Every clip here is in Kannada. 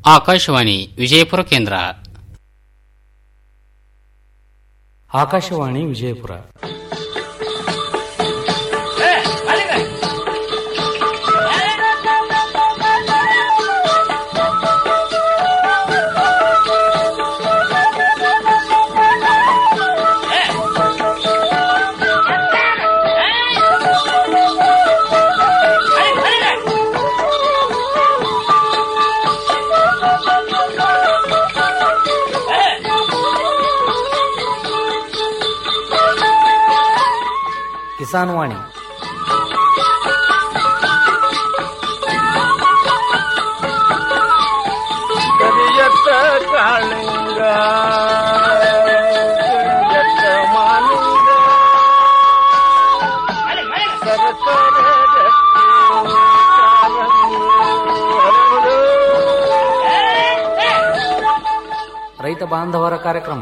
ಆಕಾಶವಾಣಿ ವಿಜಯಪುರ ಕೇಂದ್ರ ಆಕಾಶವಾಣಿ ವಿಜಯಪುರ ಕಿಸಾನ್ ವಾಣಿ ಕರಿಯತ್ತ ಕಾಳಿಂಗ ಕರಿಯತ್ತ ಮಾಲಿಂಗ ಸರಸರ ರಕ್ತಿ ಕಾರಂಗಿ ಹರಡು. ರೈತ ಬಾಂಧವರ ಕಾರ್ಯಕ್ರಮ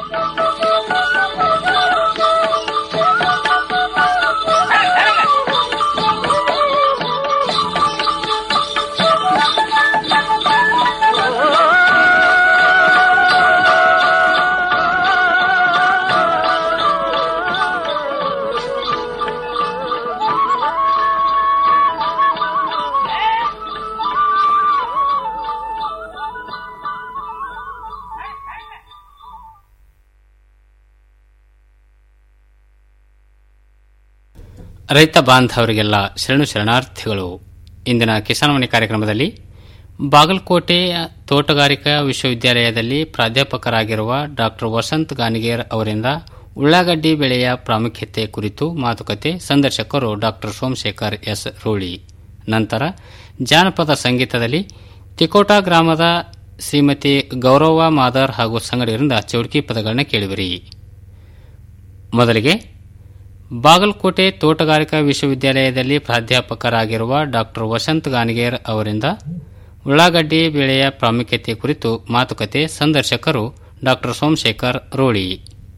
ರೈತ ಬಾಂಧವರಿಗೆಲ್ಲ ಶರಣು ಶರಣಾರ್ಥಿಗಳು ಇಂದಿನ ಕಿಸಾನ್ವಾಣಿ ಕಾರ್ಯಕ್ರಮದಲ್ಲಿ ಬಾಗಲಕೋಟೆಯ ತೋಟಗಾರಿಕಾ ವಿಶ್ವವಿದ್ಯಾಲಯದಲ್ಲಿ ಪ್ರಾಧ್ಯಾಪಕರಾಗಿರುವ ಡಾಕ್ಟರ್ ವಸಂತ್ ಗಾನಿಗೇರ್ ಅವರಿಂದ ಉಳ್ಳಾಗಡ್ಡಿ ಬೆಳೆಯ ಪ್ರಾಮುಖ್ಯತೆ ಕುರಿತು ಮಾತುಕತೆ ಸಂದರ್ಶಕರು ಡಾಕ್ಟರ್ ಸೋಮಶೇಖರ್ ಎಸ್ ರೋಳಿ ನಂತರ ಜಾನಪದ ಸಂಗೀತದಲ್ಲಿ ತಿಕೋಟಾ ಗ್ರಾಮದ ಶ್ರೀಮತಿ ಗೌರವ ಮಾದರ್ ಹಾಗೂ ಸಂಗಡಿಗರಿಂದ ಚೌಡ್ಕಿ ಪದಗಳನ್ನ ಕೇಳಿವಿರಿ ಮೊದಲಿಗೆ ಬಾಗಲಕೋಟೆ ತೋಟಗಾರಿಕಾ ವಿಶ್ವವಿದ್ಯಾಲಯದಲ್ಲಿ ಪ್ರಾಧ್ಯಾಪಕರಾಗಿರುವ ಡಾಕ್ಟರ್ ವಸಂತ್ ಗಾನಿಗೇರ್ ಅವರಿಂದ ಉಳ್ಳಾಗಡ್ಡಿ ಬೆಳೆಯ ಪ್ರಾಮುಖ್ಯತೆ ಕುರಿತು ಮಾತುಕತೆ ಸಂದರ್ಶಕರು ಡಾಕ್ಟರ್ ಸೋಮಶೇಖರ್ ರೋಳಿ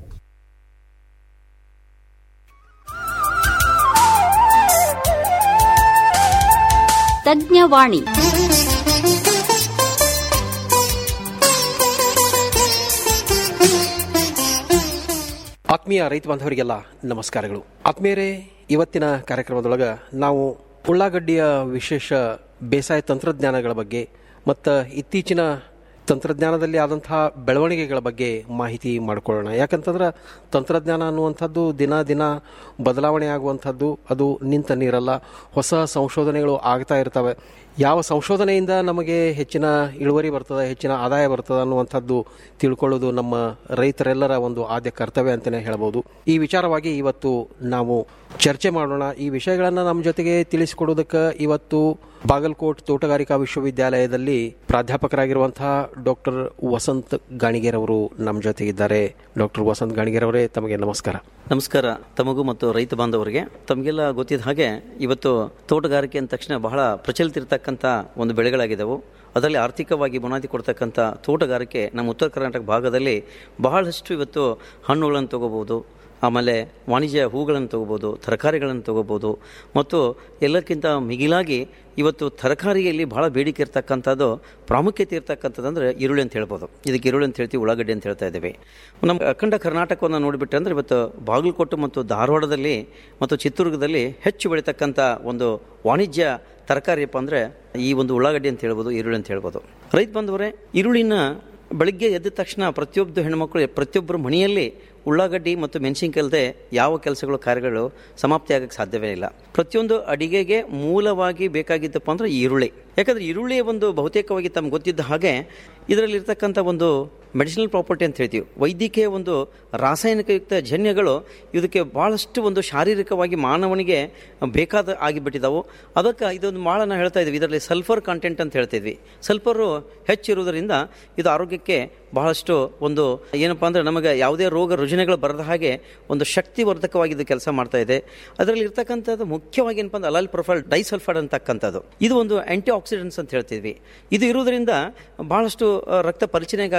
ತಜ್ಞವಾಣಿ ಆತ್ಮೀಯ ರೈತ ಬಾಂಧವರಿಗೆಲ್ಲ ನಮಸ್ಕಾರಗಳು ಆತ್ಮೀಯರೇ ಇವತ್ತಿನ ಕಾರ್ಯಕ್ರಮದೊಳಗ ನಾವು ಉಳ್ಳಾಗಡ್ಡಿಯ ವಿಶೇಷ ಬೇಸಾಯ ತಂತ್ರಜ್ಞಾನಗಳ ಬಗ್ಗೆ ಮತ್ತು ಇತ್ತೀಚಿನ ತಂತ್ರಜ್ಞಾನದಲ್ಲಿ ಆದಂತಹ ಬೆಳವಣಿಗೆಗಳ ಬಗ್ಗೆ ಮಾಹಿತಿ ಮಾಡಿಕೊಳ್ಳೋಣ ಯಾಕಂತಂದ್ರೆ ತಂತ್ರಜ್ಞಾನ ಅನ್ನುವಂಥದ್ದು ದಿನ ದಿನ ಬದಲಾವಣೆ ಆಗುವಂಥದ್ದು ಅದು ನಿಂತ ನೀರಲ್ಲ ಹೊಸ ಸಂಶೋಧನೆಗಳು ಆಗ್ತಾ ಇರ್ತವೆ ಯಾವ ಸಂಶೋಧನೆಯಿಂದ ನಮಗೆ ಹೆಚ್ಚಿನ ಇಳುವರಿ ಬರ್ತದೆ ಹೆಚ್ಚಿನ ಆದಾಯ ಬರ್ತದೆ ಅನ್ನುವಂಥದ್ದು ತಿಳ್ಕೊಳ್ಳೋದು ನಮ್ಮ ರೈತರೆಲ್ಲರ ಒಂದು ಆದ್ಯ ಕರ್ತವ್ಯ ಅಂತಲೇ ಹೇಳ್ಬೋದು ಈ ವಿಚಾರವಾಗಿ ಇವತ್ತು ನಾವು ಚರ್ಚೆ ಮಾಡೋಣ ಈ ವಿಷಯಗಳನ್ನು ನಮ್ಮ ಜೊತೆಗೆ ತಿಳಿಸಿಕೊಡೋದಕ್ಕೆ ಇವತ್ತು ಬಾಗಲಕೋಟ್ ತೋಟಗಾರಿಕಾ ವಿಶ್ವವಿದ್ಯಾಲಯದಲ್ಲಿ ಪ್ರಾಧ್ಯಾಪಕರಾಗಿರುವಂತಹ ಡಾಕ್ಟರ್ ವಸಂತ್ ಗಾಣಿಗೇರ್ ಅವರು ನಮ್ಮ ಜೊತೆಗಿದ್ದಾರೆ ಡಾಕ್ಟರ್ ವಸಂತ್ ಗಾಣಿಗೇರ್ ಅವರೇ ತಮಗೆ ನಮಸ್ಕಾರ ನಮಸ್ಕಾರ ತಮಗೂ ಮತ್ತು ರೈತ ಬಾಂಧವರಿಗೆ ತಮಗೆಲ್ಲ ಗೊತ್ತಿದ್ದ ಹಾಗೆ ಇವತ್ತು ತೋಟಗಾರಿಕೆ ಅಂದ ತಕ್ಷಣ ಬಹಳ ಪ್ರಚಲಿತ ಇರತಕ್ಕಂಥ ಒಂದು ಬೆಳೆಗಳಾಗಿದ್ದವು ಅದರಲ್ಲಿ ಆರ್ಥಿಕವಾಗಿ ಬುನಾದಿ ಕೊಡ್ತಕ್ಕಂಥ ತೋಟಗಾರಿಕೆ ನಮ್ಮ ಉತ್ತರ ಕರ್ನಾಟಕ ಭಾಗದಲ್ಲಿ ಬಹಳಷ್ಟು ಇವತ್ತು ಹಣ್ಣುಗಳನ್ನು ತಗೋಬೋದು ಆಮೇಲೆ ವಾಣಿಜ್ಯ ಹೂಗಳನ್ನು ತಗೋಬೋದು ತರಕಾರಿಗಳನ್ನು ತಗೋಬೋದು ಮತ್ತು ಎಲ್ಲಕ್ಕಿಂತ ಮಿಗಿಲಾಗಿ ಇವತ್ತು ತರಕಾರಿಯಲ್ಲಿ ಬಹಳ ಬೇಡಿಕೆ ಇರ್ತಕ್ಕಂಥದ್ದು ಪ್ರಾಮುಖ್ಯತೆ ಇರ್ತಕ್ಕಂಥದ್ದು ಅಂದರೆ ಈರುಳ್ಳಿ ಅಂತ ಹೇಳ್ಬೋದು ಇದಕ್ಕೆ ಈರುಳ್ಳಿ ಅಂತ ಹೇಳ್ತೀವಿ ಉಳ್ಳಾಗಡ್ಡಿ ಅಂತ ಹೇಳ್ತಾ ಇದ್ದೀವಿ ನಮ್ಮ ಅಖಂಡ ಕರ್ನಾಟಕವನ್ನು ನೋಡಿಬಿಟ್ಟೆ ಅಂದರೆ ಇವತ್ತು ಬಾಗಲಕೋಟೆ ಮತ್ತು ಧಾರವಾಡದಲ್ಲಿ ಮತ್ತು ಚಿತ್ರದುರ್ಗದಲ್ಲಿ ಹೆಚ್ಚು ಬೆಳೀತಕ್ಕಂಥ ಒಂದು ವಾಣಿಜ್ಯ ತರಕಾರಿಯಪ್ಪ ಅಂದರೆ ಈ ಒಂದು ಉಳ್ಳಾಗಡ್ಡಿ ಅಂತ ಹೇಳ್ಬೋದು ಈರುಳ್ಳಿ ಅಂತ ಹೇಳ್ಬೋದು ರೈತ ಬಂದವರೇ ಈರುಳ್ಳಿನ ಬೆಳಗ್ಗೆ ಎದ್ದ ತಕ್ಷಣ ಪ್ರತಿಯೊಬ್ಬ ಹೆಣ್ಮಕ್ಳು ಪ್ರತಿಯೊಬ್ಬರ ಮನೆಯಲ್ಲಿ ಉಳ್ಳಾಗಡ್ಡಿ ಮತ್ತು ಮೆಣಸಿನ್ಕಾಯಿ ಇಲ್ಲದೆ ಯಾವ ಕೆಲಸಗಳು ಕಾರ್ಯಗಳು ಸಮಾಪ್ತಿ ಆಗಕ್ಕೆ ಸಾಧ್ಯವೇ ಇಲ್ಲ ಪ್ರತಿಯೊಂದು ಅಡಿಗೆಗೆ ಮೂಲವಾಗಿ ಬೇಕಾಗಿದ್ದಪ್ಪ ಅಂದ್ರೆ ಈರುಳ್ಳಿ ಯಾಕಂದ್ರೆ ಈರುಳ್ಳಿ ಒಂದು ಬಹುತೇಕವಾಗಿ ತಮ್ಗೆ ಗೊತ್ತಿದ್ದ ಹಾಗೆ ಇದರಲ್ಲಿ ಇರ್ತಕ್ಕಂಥ ಒಂದು ಮೆಡಿಸಿನಲ್ ಪ್ರಾಪರ್ಟಿ ಅಂತ ಹೇಳ್ತೀವಿ ವೈದ್ಯಕೀಯ ಒಂದು ರಾಸಾಯನಿಕಯುಕ್ತ ಜನ್ಯಗಳು ಇದಕ್ಕೆ ಭಾಳಷ್ಟು ಒಂದು ಶಾರೀರಿಕವಾಗಿ ಮಾನವನಿಗೆ ಬೇಕಾದ ಆಗಿಬಿಟ್ಟಿದ್ದಾವು ಅದಕ್ಕೆ ಇದೊಂದು ಭಾಳ ನಾವು ಹೇಳ್ತಾ ಇದ್ವಿ ಇದರಲ್ಲಿ ಸಲ್ಫರ್ ಕಂಟೆಂಟ್ ಅಂತ ಹೇಳ್ತಿದ್ವಿ ಸಲ್ಫರು ಹೆಚ್ಚಿರುವುದರಿಂದ ಇದು ಆರೋಗ್ಯಕ್ಕೆ ಬಹಳಷ್ಟು ಒಂದು ಏನಪ್ಪ ಅಂದ್ರೆ ನಮಗೆ ಯಾವುದೇ ರೋಗ ರುಜಿನಗಳು ಬರದ ಹಾಗೆ ಒಂದು ಶಕ್ತಿವರ್ಧಕವಾಗಿ ಇದು ಕೆಲಸ ಮಾಡ್ತಾ ಇದೆ ಅದರಲ್ಲಿ ಇರ್ತಕ್ಕಂಥದ್ದು ಮುಖ್ಯವಾಗಿ ಏನಪ್ಪ ಅಂದ್ರೆ ಅಲಾಲ್ ಪ್ರೊಫೈಲ್ ಡೈಸಲ್ಫೈಡ್ ಅಂತಕ್ಕಂಥದ್ದು ಇದು ಒಂದು ಆಂಟಿ ಆಕ್ಸಿಡೆಂಟ್ಸ್ ಅಂತ ಹೇಳ್ತಿದ್ವಿ ಇದು ಇರುವುದರಿಂದ ಬಹಳಷ್ಟು ಆ, ರಕ್ತ ಪರಿಚನೆಗಾಗಲಿ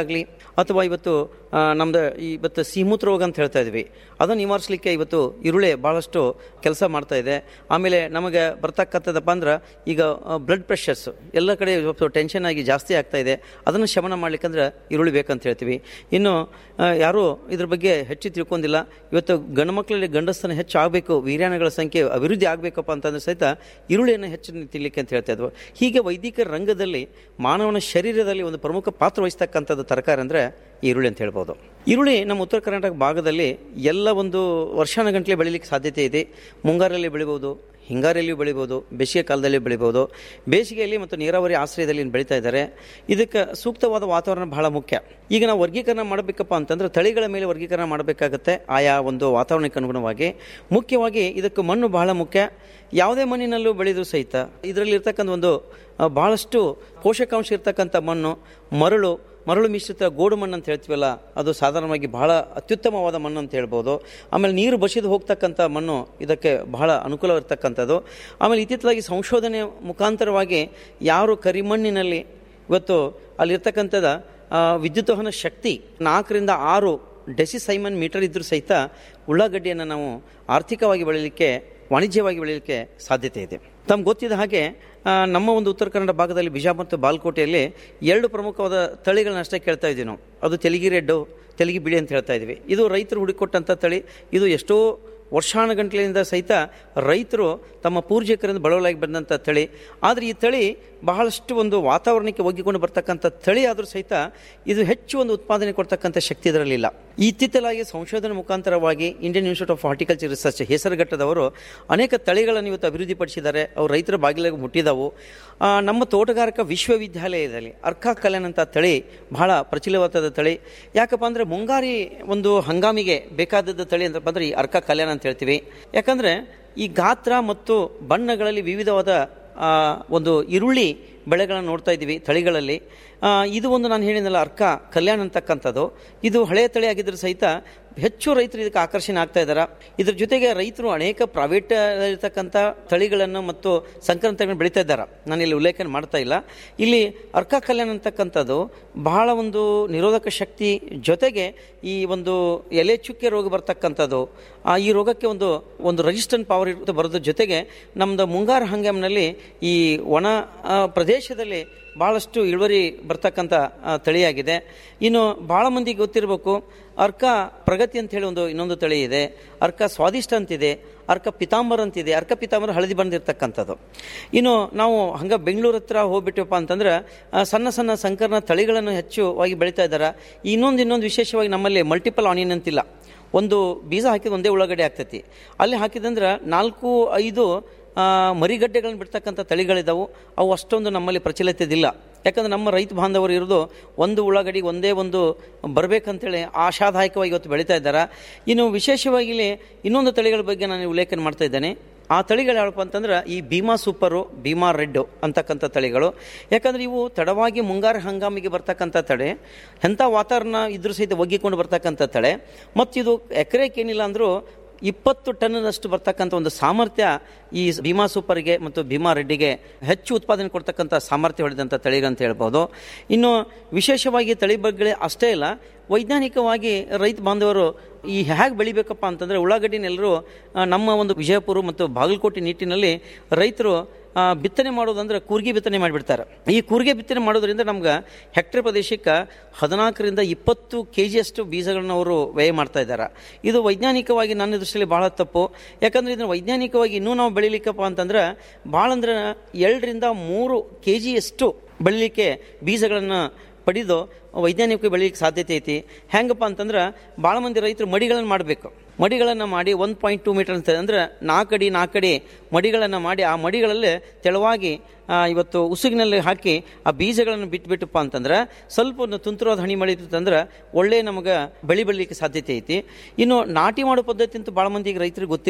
ಅಥವಾ ಇವತ್ತು ಆ, ನಮ್ದು ಇವತ್ತು ಸಿಹಿಮೂತ್ರ ರೋಗ ಅಂತ ಹೇಳ್ತಾ ಇದ್ವಿ ಅದನ್ನು ನಿವಾರಿಸಲಿಕ್ಕೆ ಇವತ್ತು ಈರುಳ್ಳಿ ಭಾಳಷ್ಟು ಕೆಲಸ ಮಾಡ್ತಾ ಇದೆ ಆಮೇಲೆ ನಮಗೆ ಬರ್ತಕ್ಕಂಥದ್ದಪ್ಪ ಅಂದ್ರೆ ಈಗ ಬ್ಲಡ್ ಪ್ರೆಷರ್ಸ್ ಎಲ್ಲ ಕಡೆ ಇವತ್ತು ಟೆನ್ಷನ್ ಆಗಿ ಜಾಸ್ತಿ ಆಗ್ತಾ ಇದೆ ಅದನ್ನು ಶಮನ ಮಾಡ್ಲಿಕ್ಕಂದ್ರೆ ಈರುಳ್ಳಿ ಬೇಕಂತ ಹೇಳ್ತೀವಿ ಇನ್ನು ಆ, ಯಾರೂ ಇದ್ರ ಬಗ್ಗೆ ಹೆಚ್ಚು ತಿಳ್ಕೊಂಡಿಲ್ಲ ಇವತ್ತು ಗಂಡು ಮಕ್ಕಳಲ್ಲಿ ಗಂಡಸ್ತನ ಹೆಚ್ಚು ಆಗಬೇಕು ವೀರ್ಯಾಣಗಳ ಸಂಖ್ಯೆ ಅಭಿವೃದ್ಧಿ ಆಗಬೇಕಪ್ಪ ಅಂತಂದ್ರೆ ಸಹಿತ ಈರುಳ್ಳಿಯನ್ನು ಹೆಚ್ಚು ತಿನ್ನಲಿಕ್ಕೆ ಅಂತ ಹೇಳ್ತಾ ಇದ್ವು ಹೀಗೆ ವೈದಿಕ ರಂಗದಲ್ಲಿ ಮಾನವನ ಶರೀರದಲ್ಲಿ ಒಂದು ಪ್ರಮುಖ ಪಾತ್ರ ವಹಿಸ್ತಕ್ಕಂಥದ್ದು ತರಕಾರಿ ಅಂದರೆ ಈರುಳ್ಳಿ ಅಂತ ಹೇಳ್ಬೋದು ಈರುಳ್ಳಿ ನಮ್ಮ ಉತ್ತರ ಕರ್ನಾಟಕ ಭಾಗದಲ್ಲಿ ಎಲ್ಲ ಒಂದು ವರ್ಷಾನುಗಂಟಲೆ ಬೆಳಿಲಿಕ್ಕೆ ಸಾಧ್ಯತೆ ಇದೆ ಮುಂಗಾರಲ್ಲಿ ಬೆಳಿಬೋದು ಹಿಂಗಾರಿಯಲ್ಲಿಯೂ ಬೆಳಿಬೋದು ಬೇಸಿಗೆ ಕಾಲದಲ್ಲಿ ಬೆಳಿಬೋದು ಬೇಸಿಗೆಯಲ್ಲಿ ಮತ್ತು ನೀರಾವರಿ ಆಶ್ರಯದಲ್ಲಿ ಬೆಳೀತಾ ಇದ್ದಾರೆ ಇದಕ್ಕೆ ಸೂಕ್ತವಾದ ವಾತಾವರಣ ಬಹಳ ಮುಖ್ಯ ಈಗ ನಾವು ವರ್ಗೀಕರಣ ಮಾಡಬೇಕಪ್ಪ ಅಂತಂದ್ರೆ ತಳಿಗಳ ಮೇಲೆ ವರ್ಗೀಕರಣ ಮಾಡಬೇಕಾಗತ್ತೆ ಆಯಾ ಒಂದು ವಾತಾವರಣಕ್ಕೆ ಅನುಗುಣವಾಗಿ ಮುಖ್ಯವಾಗಿ ಇದಕ್ಕೆ ಮಣ್ಣು ಬಹಳ ಮುಖ್ಯ ಯಾವುದೇ ಮಣ್ಣಿನಲ್ಲೂ ಬೆಳೆದರೂ ಸಹಿತ ಇದರಲ್ಲಿ ಇರ್ತಕ್ಕಂಥ ಒಂದು ಆ, ಬಹಳಷ್ಟು ಪೋಷಕಾಂಶ ಇರ್ತಕ್ಕಂಥ ಮಣ್ಣು ಮರಳು ಮರಳು ಮಿಶ್ರಿತ ಗೋಡು ಮಣ್ಣು ಅಂತ ಹೇಳ್ತೀವಲ್ಲ ಅದು ಸಾಧಾರಣವಾಗಿ ಬಹಳ ಅತ್ಯುತ್ತಮವಾದ ಮಣ್ಣು ಅಂತ ಹೇಳ್ಬೋದು ಆಮೇಲೆ ನೀರು ಬಸಿದು ಹೋಗ್ತಕ್ಕಂಥ ಮಣ್ಣು ಇದಕ್ಕೆ ಬಹಳ ಅನುಕೂಲವಿರ್ತಕ್ಕಂಥದ್ದು ಆಮೇಲೆ ಇತ್ತೀಚಲಾಗಿ ಸಂಶೋಧನೆ ಮುಖಾಂತರವಾಗಿ ಯಾರು ಕರಿಮಣ್ಣಿನಲ್ಲಿ ಇವತ್ತು ಅಲ್ಲಿರ್ತಕ್ಕಂಥದ್ದು ಆ, ವಿದ್ಯುತ್ ವಹನ ಶಕ್ತಿ ನಾಲ್ಕರಿಂದ ಆರು ಡೆಸಿಸೈಮನ್ ಮೀಟರ್ ಇದ್ರೂ ಸಹಿತ ಉಳ್ಳಾಗಡ್ಡಿಯನ್ನು ನಾವು ಆರ್ಥಿಕವಾಗಿ ಬೆಳೀಲಿಕ್ಕೆ ವಾಣಿಜ್ಯವಾಗಿ ಬೆಳೀಲಿಕ್ಕೆ ಸಾಧ್ಯತೆ ಇದೆ ತಮ್ಗೆ ಗೊತ್ತಿದ್ದ ಹಾಗೆ ಆ, ನಮ್ಮ ಒಂದು ಉತ್ತರ ಕನ್ನಡ ಭಾಗದಲ್ಲಿ ಬಿಜಾಪುರ ಮತ್ತು ಬಾಲ್ಕೋಟೆಯಲ್ಲಿ ಎರಡು ಪ್ರಮುಖವಾದ ತಳಿಗಳನ್ನ ಅಷ್ಟೇ ಕೇಳ್ತಾ ಇದ್ದೀವಿ ನಾವು ಅದು ತೆಲಗಿ ರೆಡ್ಡು ತೆಲಗಿ ಬಿಳಿ ಅಂತ ಹೇಳ್ತಾ ಇದ್ವಿ ಇದು ರೈತರು ಹುಡುಕೊಟ್ಟಂಥ ತಳಿ ಇದು ಎಷ್ಟೋ ವರ್ಷಾನುಗಂಟಲಿಂದ ಸಹಿತ ರೈತರು ತಮ್ಮ ಪೂರ್ವಿಕರಿಂದ ಬಳವಲಾಗಿ ಬಂದಂಥ ತಳಿ ಆದರೆ ಈ ತಳಿ ಬಹಳಷ್ಟು ಒಂದು ವಾತಾವರಣಕ್ಕೆ ಒಗ್ಗಿಕೊಂಡು ಬರ್ತಕ್ಕಂಥ ತಳಿ ಆದರೂ ಸಹಿತ ಇದು ಹೆಚ್ಚು ಒಂದು ಉತ್ಪಾದನೆ ಕೊಡ್ತಕ್ಕಂಥ ಶಕ್ತಿ ಇದರಲ್ಲಿಲ್ಲ ಇತ್ತೀಚಲಾಗಿ ಸಂಶೋಧನೆ ಮುಖಾಂತರವಾಗಿ Indian institute of horticulture research ಹೆಸರುಘಟ್ಟದವರು ಅನೇಕ ತಳಿಗಳನ್ನು ಇವತ್ತು ಅಭಿವೃದ್ಧಿಪಡಿಸಿದ್ದಾರೆ ಅವು ರೈತರ ಬಾಗಿಲಿಗೆ ಮುಟ್ಟಿದವು ಆ, ನಮ್ಮ ತೋಟಗಾರಿಕಾ ವಿಶ್ವವಿದ್ಯಾಲಯದಲ್ಲಿ ಅರ್ಕಾ ಕಲ್ಯಾಣ್ ಅಂತ ತಳಿ ಬಹಳ ಪ್ರಚಲಿತವಾದ ತಳಿ ಯಾಕಪ್ಪ ಅಂದರೆ ಮುಂಗಾರಿ ಒಂದು ಹಂಗಾಮಿಗೆ ಬೇಕಾದದ್ದು ತಳಿ ಅಂತ ಬಂದರೆ ಈ ಅರ್ಕಾ ಕಲ್ಯಾಣ ಅಂತ ಹೇಳ್ತೀವಿ ಯಾಕಂದರೆ ಈ ಗಾತ್ರ ಮತ್ತು ಬಣ್ಣಗಳಲ್ಲಿ ವಿವಿಧವಾದ ಆ, ಒಂದು ಈರುಳ್ಳಿ ಬೆಳೆಗಳನ್ನು ನೋಡ್ತಾ ಇದ್ದೀವಿ ತಳಿಗಳಲ್ಲಿ ಆ, ಇದು ಒಂದು ನಾನು ಹೇಳಿದ್ನಲ್ಲ ಅರ್ಕ ಕಲ್ಯಾಣ ಅಂತಕ್ಕಂಥದ್ದು ಇದು ಹಳೆಯ ತಳಿ ಆಗಿದ್ರೂ ಸಹಿತ ಹೆಚ್ಚು ರೈತರು ಇದಕ್ಕೆ ಆಕರ್ಷಣೆ ಆಗ್ತಾ ಇದ್ದಾರೆ ಇದ್ರ ಜೊತೆಗೆ ರೈತರು ಅನೇಕ ಪ್ರೈವೇಟ್ ಇರತಕ್ಕಂಥ ತಳಿಗಳನ್ನು ಮತ್ತು ಸಂಕರಣ ತಳಿಗಳನ್ನು ಬೆಳೀತಾ ಇದ್ದಾರೆ ನಾನು ಇಲ್ಲಿ ಉಲ್ಲೇಖನ ಮಾಡ್ತಾ ಇಲ್ಲ ಇಲ್ಲಿ ಅರ್ಕ ಕಲ್ಯಾಣ ಅಂತಕ್ಕಂಥದ್ದು ಬಹಳ ಒಂದು ನಿರೋಧಕ ಶಕ್ತಿ ಜೊತೆಗೆ ಈ ಒಂದು ಎಲೆ ಚುಕ್ಕೆ ರೋಗ ಬರ್ತಕ್ಕಂಥದ್ದು ಆ ಈ ರೋಗಕ್ಕೆ ಒಂದು ಒಂದು ರೆಸಿಸ್ಟೆಂಟ್ ಪವರ್ ಇರುತ್ತೆ ಬರೋದ್ರ ಜೊತೆಗೆ ನಮ್ಮದು ಮುಂಗಾರು ಹಂಗಾಮಿನಲ್ಲಿ ಈ ಒಣ ಆ, ಪ್ರದೇಶದಲ್ಲಿ ಭಾಳಷ್ಟು ಇಳುವರಿ ಬರ್ತಕ್ಕಂಥ ಆ, ತಳಿಯಾಗಿದೆ ಇನ್ನು ಭಾಳ ಮಂದಿಗೆ ಗೊತ್ತಿರಬೇಕು ಅರ್ಕ ಪ್ರಗತಿ ಅಂತ ಹೇಳಿ ಒಂದು ಇನ್ನೊಂದು ತಳಿ ಇದೆ ಅರ್ಕ ಸ್ವಾದಿಷ್ಟ ಅಂತಿದೆ ಅರ್ಕ ಪಿತಾಂಬರ ಅಂತಿದೆ ಅರ್ಕ ಪಿತಾಂಬರ ಹಳದಿ ಬಂದಿರತಕ್ಕಂಥದ್ದು ಇನ್ನು ನಾವು ಹಂಗ ಬೆಂಗಳೂರು ಹತ್ರ ಹೋಗ್ಬಿಟ್ಟಪ್ಪ ಅಂತಂದ್ರೆ ಆ, ಸಣ್ಣ ಸಣ್ಣ ಸಂಕರಣ ತಳಿಗಳನ್ನು ಹೆಚ್ಚುವಾಗಿ ಬೆಳೀತಾ ಇದ್ದಾರೆ ಇನ್ನೊಂದು ಇನ್ನೊಂದು ವಿಶೇಷವಾಗಿ ನಮ್ಮಲ್ಲಿ ಮಲ್ಟಿಪಲ್ ಆನಿಯನ್ ಅಂತಿಲ್ಲ ಒಂದು ಬೀಜ ಹಾಕಿದ ಒಂದೇ ಉಳ್ಳಾಗಡ್ಡೆ ಆಗ್ತೈತಿ ಅಲ್ಲಿ ಹಾಕಿದಂದ್ರೆ ನಾಲ್ಕು ಐದು ಆ, ಮರಿಗಡ್ಡೆಗಳನ್ನು ಬಿಡ್ತಕ್ಕಂಥ ತಳಿಗಳಿದಾವು ಅವು ಅಷ್ಟೊಂದು ನಮ್ಮಲ್ಲಿ ಪ್ರಚಲಿತದಿಲ್ಲ ಯಾಕಂದ್ರೆ ನಮ್ಮ ರೈತ ಬಾಂಧವರು ಇರೋದು ಒಂದು ಉಳ್ಳಾಗಡ್ಡಿ ಒಂದೇ ಒಂದು ಬರಬೇಕಂತೇಳಿ ಆಶಾದಾಯಕವಾಗಿ ಇವತ್ತು ಬೆಳೀತಾ ಇದ್ದಾರೆ ಇನ್ನು ವಿಶೇಷವಾಗಿ ಇಲ್ಲಿ ಇನ್ನೊಂದು ತಳಿಗಳ ಬಗ್ಗೆ ನಾನು ಉಲ್ಲೇಖನ ಮಾಡ್ತಾ ಇದ್ದೇನೆ ಆ ತಳಿಗಳು ಯಾವಪ್ಪ ಅಂತಂದ್ರೆ ಈ ಭೀಮಾ ಸೂಪರು ಭೀಮಾ ರೆಡ್ಡು ಅಂತಕ್ಕಂಥ ತಳಿಗಳು ಯಾಕಂದ್ರೆ ಇವು ತಡವಾಗಿ ಮುಂಗಾರು ಹಂಗಾಮಿಗೆ ಬರ್ತಕ್ಕಂಥ ತಡೆ ಎಂಥ ವಾತಾವರಣ ಇದ್ರೂ ಸಹಿತ ಒಗ್ಗಿಕೊಂಡು ಬರ್ತಕ್ಕಂಥ ತಳೆ ಮತ್ತು ಇದು ಎಕರೆಗೆ ಏನಿಲ್ಲ ಅಂದರೂ ಇಪ್ಪತ್ತು ಟನ್ನಷ್ಟು ಬರ್ತಕ್ಕಂಥ ಒಂದು ಸಾಮರ್ಥ್ಯ ಈ ಭೀಮಾ ಸೂಪರ್ಗೆ ಮತ್ತು ಭೀಮಾ ರೆಡ್ಡಿಗೆ ಹೆಚ್ಚು ಉತ್ಪಾದನೆ ಕೊಡ್ತಕ್ಕಂಥ ಸಾಮರ್ಥ್ಯ ಹೊಡೆದಂಥ ತಳಿಗಂತ ಹೇಳ್ಬೋದು ಇನ್ನು ವಿಶೇಷವಾಗಿ ತಳಿ ಬಗ್ಗೆ ಅಷ್ಟೇ ಇಲ್ಲ ವೈಜ್ಞಾನಿಕವಾಗಿ ರೈತ ಬಾಂಧವರು ಈ ಹೇಗೆ ಬೆಳಿಬೇಕಪ್ಪ ಅಂತಂದರೆ ಉಳ್ಳಾಗಡ್ಡಿನೆಲ್ಲರೂ ಆ, ನಮ್ಮ ಒಂದು ವಿಜಯಪುರ ಮತ್ತು ಬಾಗಲಕೋಟೆ ನಿಟ್ಟಿನಲ್ಲಿ ರೈತರು ಆ, ಬಿತ್ತನೆ ಮಾಡೋದಂದ್ರೆ ಕೂರ್ಗಿ ಬಿತ್ತನೆ ಮಾಡಿಬಿಡ್ತಾರೆ ಈ ಕೂರ್ಗೆ ಬಿತ್ತನೆ ಮಾಡೋದ್ರಿಂದ ನಮ್ಗೆ ಹೆಕ್ಟೇರ್ ಪ್ರದೇಶಕ್ಕೆ ಹದಿನಾಲ್ಕರಿಂದ ಇಪ್ಪತ್ತು ಕೆ ಜಿಯಷ್ಟು ಬೀಜಗಳನ್ನ ಅವರು ವ್ಯಯ ಮಾಡ್ತಾ ಇದ್ದಾರೆ ಇದು ವೈಜ್ಞಾನಿಕವಾಗಿ ನನ್ನ ದೃಷ್ಟಿಯಲ್ಲಿ ಭಾಳ ತಪ್ಪು ಯಾಕಂದ್ರೆ ಇದನ್ನು ವೈಜ್ಞಾನಿಕವಾಗಿ ಇನ್ನೂ ನಾವು ಬೆಳಿಲಿಕ್ಕಪ್ಪ ಅಂತಂದ್ರೆ ಭಾಳ ಅಂದ್ರೆ ಎರಡರಿಂದ ಮೂರು ಕೆ ಜಿಯಷ್ಟು ಬೆಳಿಲಿಕ್ಕೆ ಬೀಜಗಳನ್ನು ಪಡೆದು ವೈಜ್ಞಾನಿಕ ಬೆಳೀಲಿಕ್ಕೆ ಸಾಧ್ಯತೆ ಐತಿ ಹೆಂಗಪ್ಪ ಅಂತಂದ್ರೆ ಭಾಳ ಮಂದಿ ರೈತರು ಮಡಿಗಳನ್ನು ಮಾಡಬೇಕು ಮಡಿಗಳನ್ನು ಮಾಡಿ ಒನ್ ಪಾಯಿಂಟ್ ಟೂ ಮೀಟರ್ ಅಂತ ಅಂದ್ರೆ ನಾಲ್ಕಡಿ ನಾಲ್ಕಡಿ ಮಡಿಗಳನ್ನು ಮಾಡಿ ಆ ಮಡಿಗಳಲ್ಲಿ ತೆಳುವಾಗಿ ಆ, ಇವತ್ತು ಉಸುಗಿನಲ್ಲಿ ಹಾಕಿ ಆ ಬೀಜಗಳನ್ನು ಬಿಟ್ಬಿಟ್ಟಪ್ಪ ಅಂತಂದ್ರೆ ಸ್ವಲ್ಪ ಒಂದು ತುಂತುರಾದ ಹನಿ ಮಳೆ ಇತ್ತಂದ್ರೆ ಒಳ್ಳೆ ನಮಗೆ ಬೆಳೆ ಬೆಳಲಿಕ್ಕೆ ಸಾಧ್ಯತೆ ಐತಿ ಇನ್ನು ನಾಟಿ ಮಾಡೋ ಪದ್ಧತಿ ಅಂತೂ ಭಾಳ ಮಂದಿಗೆ ರೈತರಿಗೆ ಗೊತ್ತಿಲ್ಲ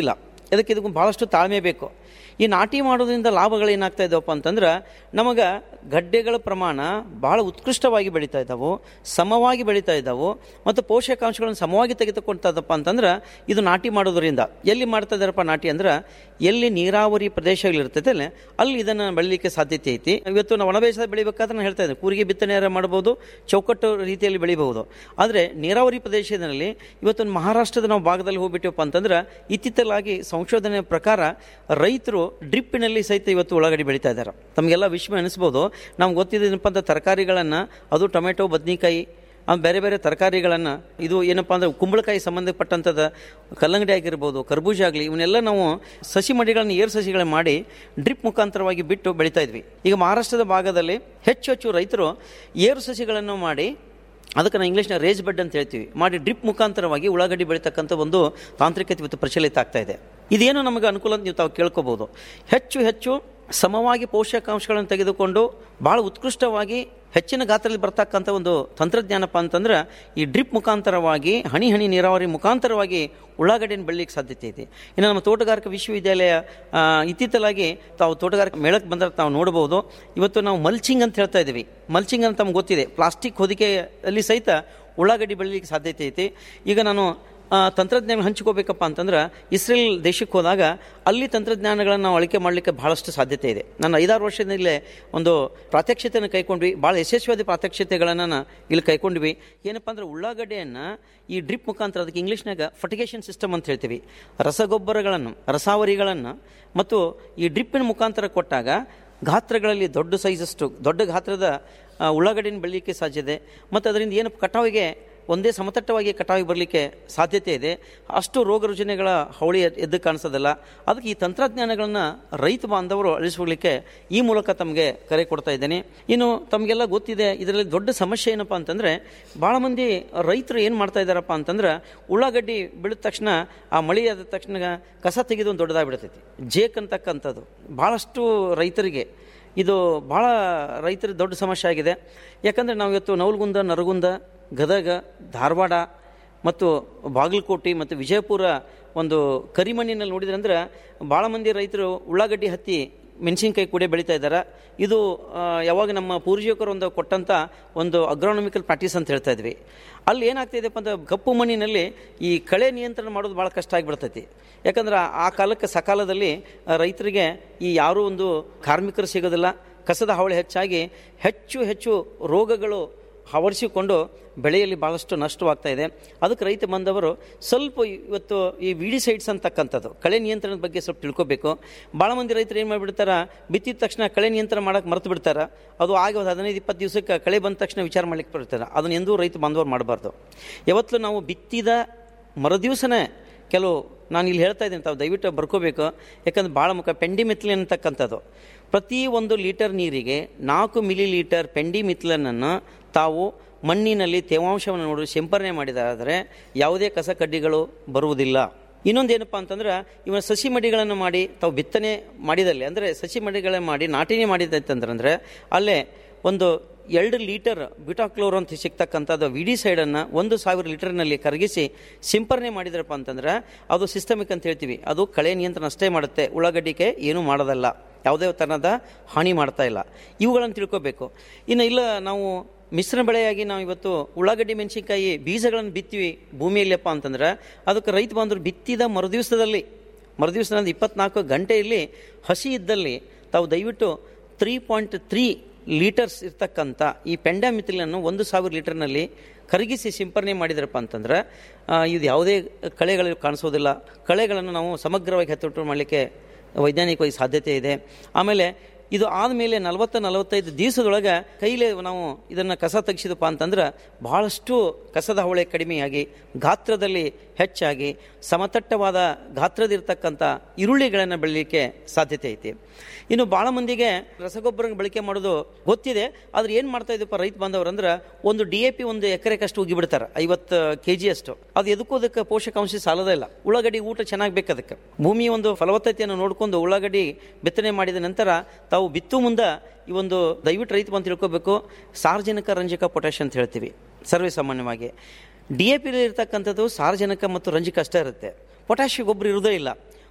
ಅದಕ್ಕೆ ಇದಕ್ಕೂ ಭಾಳಷ್ಟು ತಾಳ್ಮೆ ಬೇಕು ಈ ನಾಟಿ ಮಾಡೋದ್ರಿಂದ ಲಾಭಗಳು ಏನಾಗ್ತಾ ಇದ್ದಾವಪ್ಪ ಅಂತಂದ್ರೆ ನಮಗೆ ಗಡ್ಡೆಗಳ ಪ್ರಮಾಣ ಭಾಳ ಉತ್ಕೃಷ್ಟವಾಗಿ ಬೆಳೀತಾ ಇದ್ದಾವೆ ಸಮವಾಗಿ ಬೆಳೀತಾ ಇದ್ದಾವೆ ಮತ್ತು ಪೋಷಕಾಂಶಗಳನ್ನು ಸಮವಾಗಿ ತೆಗೆದುಕೊಳ್ತದಪ್ಪ ಅಂತಂದ್ರೆ ಇದು ನಾಟಿ ಮಾಡೋದ್ರಿಂದ ಎಲ್ಲಿ ಮಾಡ್ತಾ ಇದ್ದಾರಪ್ಪ ನಾಟಿ ಅಂದ್ರೆ ಎಲ್ಲಿ ನೀರಾವರಿ ಪ್ರದೇಶಗಳಿರ್ತೈತೆ ಅಲ್ಲ ಅಲ್ಲಿ ಇದನ್ನು ಬೆಳೀಲಿಕ್ಕೆ ಸಾಧ್ಯತೆ ಐತಿ ಇವತ್ತು ನಾವು ಒಣಬೇಸಾಯ ಬೆಳಿಬೇಕಾದ್ರೆ ನಾನು ಹೇಳ್ತಾ ಇದ್ದೆ ಕೂರಿಗೆ ಬಿತ್ತನೆ ಮಾಡ್ಬೋದು ಚೌಕಟ್ಟು ರೀತಿಯಲ್ಲಿ ಬೆಳಿಬಹುದು ಆದರೆ ನೀರಾವರಿ ಪ್ರದೇಶದಲ್ಲಿ ಇವತ್ತು ಮಹಾರಾಷ್ಟ್ರದ ನಾವು ಭಾಗದಲ್ಲಿ ಹೋಗ್ಬಿಟ್ಟಿವಪ್ಪ ಅಂತಂದ್ರೆ ಇತ್ತಿತ್ತಲಾಗಿ ಸಂಶೋಧನೆ ಪ್ರಕಾರ ರೈತರು ಡ್ರಿಪ್ಪಿನಲ್ಲಿ ಸಹಿತ ಇವತ್ತು ಉಳ್ಳಾಗಡ್ಡಿ ಬೆಳೀತಾ ಇದ್ದಾರೆ ತಮಗೆಲ್ಲ ವಿಷಯ ಅನಿಸ್ಬೋದು ನಮ್ಗೆ ಗೊತ್ತಿದ್ದೇನಪ್ಪ ಅಂತ ತರಕಾರಿಗಳನ್ನು ಅದು ಟೊಮೆಟೊ ಬದನೆಕಾಯಿ ಆ ಬೇರೆ ಬೇರೆ ತರಕಾರಿಗಳನ್ನು ಇದು ಏನಪ್ಪ ಅಂದರೆ ಕುಂಬಳಕಾಯಿ ಸಂಬಂಧಪಟ್ಟಂಥದ್ದು ಕಲ್ಲಂಗಡಿ ಆಗಿರ್ಬೋದು ಕರ್ಬೂಜ ಆಗಲಿ ಇವನ್ನೆಲ್ಲ ನಾವು ಸಸಿ ಮಡಿಗಳನ್ನು ಏರು ಸಸಿಗಳನ್ನ ಮಾಡಿ ಡ್ರಿಪ್ ಮುಖಾಂತರವಾಗಿ ಬಿಟ್ಟು ಬೆಳೀತಾ ಇದ್ವಿ ಈಗ ಮಹಾರಾಷ್ಟ್ರದ ಭಾಗದಲ್ಲಿ ಹೆಚ್ಚು ಹೆಚ್ಚು ರೈತರು ಏರು ಸಸಿಗಳನ್ನು ಮಾಡಿ ಅದಕ್ಕೆ ನಾವು ಇಂಗ್ಲೀಷ್ನ ರೇಜ್ ಬೆಡ್ ಅಂತ ಹೇಳ್ತೀವಿ ಮಾಡಿ ಡ್ರಿಪ್ ಮುಖಾಂತರವಾಗಿ ಉಳ್ಳಾಗಡ್ಡಿ ಬೆಳೀತಕ್ಕಂಥ ಒಂದು ತಾಂತ್ರಿಕತೆ ಇವತ್ತು ಪ್ರಚಲಿತ ಆಗ್ತಾ ಇದೆ ಇದೇನು ನಮಗೆ ಅನುಕೂಲ ಅಂತ ನೀವು ತಾವು ಕೇಳ್ಕೋಬಹುದು ಹೆಚ್ಚು ಹೆಚ್ಚು ಸಮವಾಗಿ ಪೋಷಕಾಂಶಗಳನ್ನು ತೆಗೆದುಕೊಂಡು ಭಾಳ ಉತ್ಕೃಷ್ಟವಾಗಿ ಹೆಚ್ಚಿನ ಗಾತ್ರದಲ್ಲಿ ಬರ್ತಕ್ಕಂಥ ಒಂದು ತಂತ್ರಜ್ಞಾನಪ್ಪ ಅಂತಂದ್ರೆ ಈ ಡ್ರಿಪ್ ಮುಖಾಂತರವಾಗಿ ಹನಿ ಹನಿ ನೀರಾವರಿ ಮುಖಾಂತರವಾಗಿ ಉಳ್ಳಾಗಡ್ಡೆಯನ್ನು ಬೆಳಲಿಕ್ಕೆ ಸಾಧ್ಯತೆ ಇದೆ ಇನ್ನು ನಮ್ಮ ತೋಟಗಾರಿಕಾ ವಿಶ್ವವಿದ್ಯಾಲಯ ಆ, ಇತ್ತೀಚಲಾಗಿ ತಾವು ತೋಟಗಾರಿಕೆ ಮೇಳಕ್ಕೆ ಬಂದರೆ ತಾವು ನೋಡಬಹುದು ಇವತ್ತು ನಾವು ಮಲ್ಚಿಂಗ್ ಅಂತ ಹೇಳ್ತಾ ಇದ್ದೀವಿ ಮಲ್ಚಿಂಗ್ ಅಂತ ನಮ್ಗೆ ಗೊತ್ತಿದೆ ಪ್ಲಾಸ್ಟಿಕ್ ಹೊದಿಕೆಯಲ್ಲಿ ಸಹಿತ ಉಳ್ಳಾಗಡ್ಡಿ ಬೆಳಲಿಕ್ಕೆ ಸಾಧ್ಯತೆ ಐತಿ ಈಗ ನಾನು ಆ, ತಂತ್ರಜ್ಞಾನ ಹಂಚ್ಕೋಬೇಕಪ್ಪ ಅಂತಂದ್ರೆ ಇಸ್ರೇಲ್ ದೇಶಕ್ಕೆ ಹೋದಾಗ ಅಲ್ಲಿ ತಂತ್ರಜ್ಞಾನಗಳನ್ನು ನಾವು ಅಳಿಕೆ ಮಾಡಲಿಕ್ಕೆ ಬಹಳಷ್ಟು ಸಾಧ್ಯತೆ ಇದೆ ನಾನು ಐದಾರು ವರ್ಷದಲ್ಲೇ ಒಂದು ಪ್ರಾತ್ಯಕ್ಷತೆಯನ್ನು ಕೈಕೊಂಡ್ವಿ ಭಾಳ ಯಶಸ್ವಿಯಾದ ಪ್ರಾತ್ಯಕ್ಷತೆಗಳನ್ನು ಇಲ್ಲಿ ಕೈಕೊಂಡ್ವಿ ಏನಪ್ಪ ಅಂದ್ರೆ ಉಳ್ಳಾಗಡ್ಡೆಯನ್ನು ಈ ಡ್ರಿಪ್ ಮುಖಾಂತರ ಅದಕ್ಕೆ ಇಂಗ್ಲೀಷ್ನಾಗ ಫರ್ಟಿಗೇಷನ್ ಸಿಸ್ಟಮ್ ಅಂತ ಹೇಳ್ತೀವಿ ರಸಗೊಬ್ಬರಗಳನ್ನು ರಸಾವರಿಗಳನ್ನು ಮತ್ತು ಈ ಡ್ರಿಪ್ಪಿನ ಮುಖಾಂತರ ಕೊಟ್ಟಾಗ ಗಾತ್ರಗಳಲ್ಲಿ ದೊಡ್ಡ ಸೈಜಷ್ಟು ದೊಡ್ಡ ಗಾತ್ರದ ಆ, ಉಳ್ಳಾಗಡ್ಡಿನ ಬೆಳಲಿಕ್ಕೆ ಸಾಧ್ಯತೆ ಮತ್ತು ಅದರಿಂದ ಏನು ಕಟಾವಿಗೆ ಒಂದೇ ಸಮತಟ್ಟವಾಗಿ ಕಟಾವಿಗೆ ಬರಲಿಕ್ಕೆ ಸಾಧ್ಯತೆ ಇದೆ ಅಷ್ಟು ರೋಗ ರುಜಿನಗಳ ಹವಳಿ ಎದ್ದು ಕಾಣಿಸೋದಿಲ್ಲ ಅದಕ್ಕೆ ಈ ತಂತ್ರಜ್ಞಾನಗಳನ್ನು ರೈತ ಬಾಂಧವರು ಅಳಿಸ್ಕೊಳ್ಳಿಕ್ಕೆ ಈ ಮೂಲಕ ತಮಗೆ ಕರೆ ಕೊಡ್ತಾ ಇದ್ದೇನೆ ಇನ್ನು ತಮಗೆಲ್ಲ ಗೊತ್ತಿದೆ ಇದರಲ್ಲಿ ದೊಡ್ಡ ಸಮಸ್ಯೆ ಏನಪ್ಪ ಅಂತಂದರೆ ಭಾಳ ಮಂದಿ ರೈತರು ಏನು ಮಾಡ್ತಾ ಇದ್ದಾರಪ್ಪ ಅಂತಂದ್ರೆ ಉಳ್ಳಾಗಡ್ಡಿ ಬೆಳೆದ ತಕ್ಷಣ ಆ ಮಳೆ ಆದ ತಕ್ಷಣ ಕಸ ತೆಗೆದು ಒಂದು ದೊಡ್ಡದಾಗ್ಬಿಡ್ತೈತಿ ಜೇಕ್ ಅಂತಕ್ಕಂಥದ್ದು ಭಾಳಷ್ಟು ರೈತರಿಗೆ ಇದು ಭಾಳ ರೈತರ ದೊಡ್ಡ ಸಮಸ್ಯೆ ಆಗಿದೆ ಯಾಕಂದರೆ ನಾವು ಇವತ್ತು ನವಲ್ಗುಂದ ನರಗುಂದ ಗದಗ ಧಾರವಾಡ ಮತ್ತು ಬಾಗಲಕೋಟೆ ಮತ್ತು ವಿಜಯಪುರ ಒಂದು ಕರಿಮಣ್ಣಿನಲ್ಲಿ ನೋಡಿದ್ರೆ ಅಂದ್ರೆ ಭಾಳ ಮಂದಿ ರೈತರು ಉಳ್ಳಾಗಡ್ಡಿ ಹತ್ತಿ ಮೆಣಸಿನ್ಕಾಯಿ ಕೂಡ ಬೆಳೀತಾ ಇದ್ದಾರೆ ಇದು ಆ, ಯಾವಾಗ ನಮ್ಮ ಪೂರ್ವಿಕರು ಒಂದು ಕೊಟ್ಟಂಥ ಒಂದು ಅಗ್ರಾನಮಿಕಲ್ ಪ್ರಾಕ್ಟೀಸ್ ಅಂತ ಹೇಳ್ತಾ ಇದ್ವಿ ಅಲ್ಲಿ ಏನಾಗ್ತಿದೆಪ್ಪ ಅಂದ್ರೆ ಕಪ್ಪು ಮಣ್ಣಿನಲ್ಲಿ ಈ ಕಳೆ ನಿಯಂತ್ರಣ ಮಾಡೋದು ಭಾಳ ಕಷ್ಟ ಆಗಿಬಿಡ್ತೈತಿ ಯಾಕಂದ್ರೆ ಆ- ಆ ಕಾಲಕ್ಕೆ ಸಕಾಲದಲ್ಲಿ ಆ, ರೈತರಿಗೆ ಈ ಯಾರೂ ಒಂದು ಕಾರ್ಮಿಕರು ಸಿಗೋದಿಲ್ಲ ಕಸದ ಹಾವಳಿ ಹೆಚ್ಚಾಗಿ ಹೆಚ್ಚು ಹೆಚ್ಚು ರೋಗಗಳು ಆವರಿಸಿಕೊಂಡು ಬೆಳೆಯಲ್ಲಿ ಭಾಳಷ್ಟು ನಷ್ಟವಾಗ್ತಾ ಇದೆ ಅದಕ್ಕೆ ರೈತ ಬಂದವರು ಸ್ವಲ್ಪ ಇವತ್ತು ಈ ವಿಡಿಸೈಡ್ಸ್ ಅಂತಕ್ಕಂಥದ್ದು ಕಳೆ ನಿಯಂತ್ರಣದ ಬಗ್ಗೆ ಸ್ವಲ್ಪ ತಿಳ್ಕೊಬೇಕು ಭಾಳ ಮಂದಿ ರೈತರು ಏನು ಮಾಡಿಬಿಡ್ತಾರ ಬಿತ್ತಿದ ತಕ್ಷಣ ಕಳೆ ನಿಯಂತ್ರಣ ಮಾಡೋಕೆ ಮರೆತು ಬಿಡ್ತಾರೆ ಅದು ಆಗಿ ಒಂದು ಹದಿನೈದು ಇಪ್ಪತ್ತು ದಿವಸಕ್ಕೆ ಕಳೆ ಬಂದ ತಕ್ಷಣ ವಿಚಾರ ಮಾಡ್ಲಿಕ್ಕೆ ಬಿಡ್ತಾರೆ ಅದನ್ನ ಎಂದೂ ರೈತ ಬಾಂಧವರು ಮಾಡಬಾರ್ದು ಯಾವತ್ತೂ ನಾವು ಬಿತ್ತಿದ ಮರುದಿವಸನೇ ಕೆಲವು ನಾನು ಇಲ್ಲಿ ಹೇಳ್ತಾ ಇದ್ದೀನಿ ತಾವು ದಯವಿಟ್ಟು ಬರ್ಕೋಬೇಕು ಯಾಕಂದ್ರೆ ಭಾಳ ಮುಖ ಪೆಂಡಿಮಿಥ್ಲಿನ್ ಅಂತಕ್ಕಂಥದ್ದು ಪ್ರತಿ ಒಂದು ಲೀಟರ್ ನೀರಿಗೆ ನಾಲ್ಕು ಮಿಲಿ ಲೀಟರ್ ಪೆಂಡಿಮಿಥ್ಲನನ್ನು ತಾವು ಮಣ್ಣಿನಲ್ಲಿ ತೇವಾಂಶವನ್ನು ನೋಡಿ ಸಿಂಪರಣೆ ಮಾಡಿದಾದರೆ ಯಾವುದೇ ಕಸ ಕಡ್ಡಿಗಳು ಬರುವುದಿಲ್ಲ ಇನ್ನೊಂದೇನಪ್ಪ ಅಂತಂದ್ರೆ ಇವನ ಸಸಿ ಮಡಿಗಳನ್ನು ಮಾಡಿ ತಾವು ಬಿತ್ತನೆ ಮಾಡಿದಲ್ಲಿ ಅಂದರೆ ಸಸಿ ಮಡಿಗಳನ್ನ ಮಾಡಿ ನಾಟಿನೇ ಮಾಡಿದಂತಂದ್ರೆ ಅಲ್ಲೇ ಒಂದು ಎರಡು ಲೀಟರ್ ಬ್ಯೂಟಾಕ್ಲೋರ್ ಅಂತ ಸಿಗ್ತಕ್ಕಂಥದ್ದು ವಿಡಿ ಸೈಡನ್ನು ಒಂದು ಸಾವಿರ ಲೀಟರ್ನಲ್ಲಿ ಕರಗಿಸಿ ಸಿಂಪರಣೆ ಮಾಡಿದ್ರಪ್ಪ ಅಂತಂದ್ರೆ ಅದು ಸಿಸ್ಟಮಿಕ್ ಅಂತ ಹೇಳ್ತೀವಿ ಅದು ಕಳೆ ನಿಯಂತ್ರಣ ಅಷ್ಟೇ ಮಾಡುತ್ತೆ ಉಳ್ಳಾಗಡ್ಡಿಗೆ ಏನೂ ಮಾಡೋದಲ್ಲ ಯಾವುದೇ ಥರದ ಹಾನಿ ಮಾಡ್ತಾ ಇಲ್ಲ ಇವುಗಳನ್ನು ತಿಳ್ಕೊಬೇಕು ಇನ್ನು ಇಲ್ಲ ನಾವು ಮಿಶ್ರ ಬೆಳೆಯಾಗಿ ನಾವು ಇವತ್ತು ಉಳ್ಳಾಗಡ್ಡಿ ಮೆಣಸಿನ್ಕಾಯಿ ಬೀಜಗಳನ್ನು ಬಿತ್ತೀವಿ ಭೂಮಿಯಲ್ಲಪ್ಪ ಅಂತಂದ್ರೆ ಅದಕ್ಕೆ ರೈತ ಬಾಂಧವರು ಬಿತ್ತಿದ ಮರುದಿವಸದಲ್ಲಿ ಮರುದಿವಸದ ಇಪ್ಪತ್ನಾಲ್ಕು ಗಂಟೆಯಲ್ಲಿ ಹಸಿ ಇದ್ದಲ್ಲಿ ತಾವು ದಯವಿಟ್ಟು ತ್ರೀ ಪಾಯಿಂಟ್ ತ್ರೀ ಲೀಟರ್ಸ್ ಇರ್ತಕ್ಕಂಥ ಈ ಪೆಂಡಾಮಿಥಿಲನ್ನು ಒಂದು ಸಾವಿರ ಲೀಟರ್ನಲ್ಲಿ ಕರಗಿಸಿ ಸಿಂಪರಣೆ ಮಾಡಿದ್ರಪ್ಪ ಅಂತಂದ್ರೆ ಆ, ಇದು ಯಾವುದೇ ಕಳೆಗಳು ಕಾಣಿಸೋದಿಲ್ಲ ಕಳೆಗಳನ್ನು ನಾವು ಸಮಗ್ರವಾಗಿ ಹತೋಟಿ ಮಾಡಲಿಕ್ಕೆ ವೈಜ್ಞಾನಿಕವಾಗಿ ಸಾಧ್ಯತೆ ಇದೆ ಆಮೇಲೆ ಇದು ಆದಮೇಲೆ ನಲವತ್ತು ನಲವತ್ತೈದು ದಿವಸದೊಳಗೆ ಕೈಲೇ ನಾವು ಇದನ್ನು ಕಸ ತೆಗೆಸಿದಪ್ಪ ಅಂತಂದ್ರೆ ಬಹಳಷ್ಟು ಕಸದ ಹವಳೆ ಕಡಿಮೆಯಾಗಿ ಗಾತ್ರದಲ್ಲಿ ಹೆಚ್ಚಾಗಿ ಸಮತಟ್ಟವಾದ ಗಾತ್ರದಿರ್ತಕ್ಕಂಥ ಈರುಳ್ಳಿಗಳನ್ನು ಬೆಳಲಿಕ್ಕೆ ಸಾಧ್ಯತೆ ಐತಿ ಇನ್ನು ಭಾಳ ಮಂದಿಗೆ ರಸಗೊಬ್ಬರ ಬಳಕೆ ಮಾಡೋದು ಗೊತ್ತಿದೆ ಆದ್ರೆ ಏನು ಮಾಡ್ತಾ ಇದಪ್ಪ ರೈತ ಬಾಂಧವರು ಅಂದ್ರೆ ಒಂದು ಡಿ ಎ ಪಿ ಒಂದು ಎಕರೆಕಷ್ಟು ಉಗಿಬಿಡ್ತಾರೆ ಐವತ್ತು ಕೆ ಜಿ ಅಷ್ಟು ಅದು ಎದಕ್ಕೂ ಅದಕ್ಕೆ ಪೋಷಕಾಂಶ ಸಾಲದೇ ಇಲ್ಲ ಉಳ್ಳಾಗಡ್ಡಿ ಊಟ ಚೆನ್ನಾಗಿ ಬೇಕು ಅದಕ್ಕೆ ಭೂಮಿಯ ಒಂದು ಫಲವತ್ತತೆಯನ್ನು ನೋಡಿಕೊಂಡು ಉಳ್ಳಾಗಡ್ಡಿ ಬಿತ್ತನೆ ಮಾಡಿದ ನಂತರ ತಾವು ಬಿತ್ತು ಮುಂದೆ ಈ ಒಂದು ದಯವಿಟ್ಟು ರೈತ ಬಂದು ತಿಳ್ಕೊಬೇಕು ಸಾರ್ವಜನಿಕ ರಂಜಕ ಪೊಟ್ಯಾಷ್ ಅಂತ ಹೇಳ್ತೀವಿ ಸರ್ವೇ ಸಾಮಾನ್ಯವಾಗಿ ಡಿ ಎ ಪಿಲಿ ಇರ್ತಕ್ಕಂಥದ್ದು ಸಾರ್ವಜನಿಕ ಮತ್ತು ರಂಜಕ ಅಷ್ಟೇ ಇರುತ್ತೆ ಪೊಟ್ಯಾಷಿಯ ಗೊಬ್ಬರ ಇರೋದೇ ಇಲ್ಲ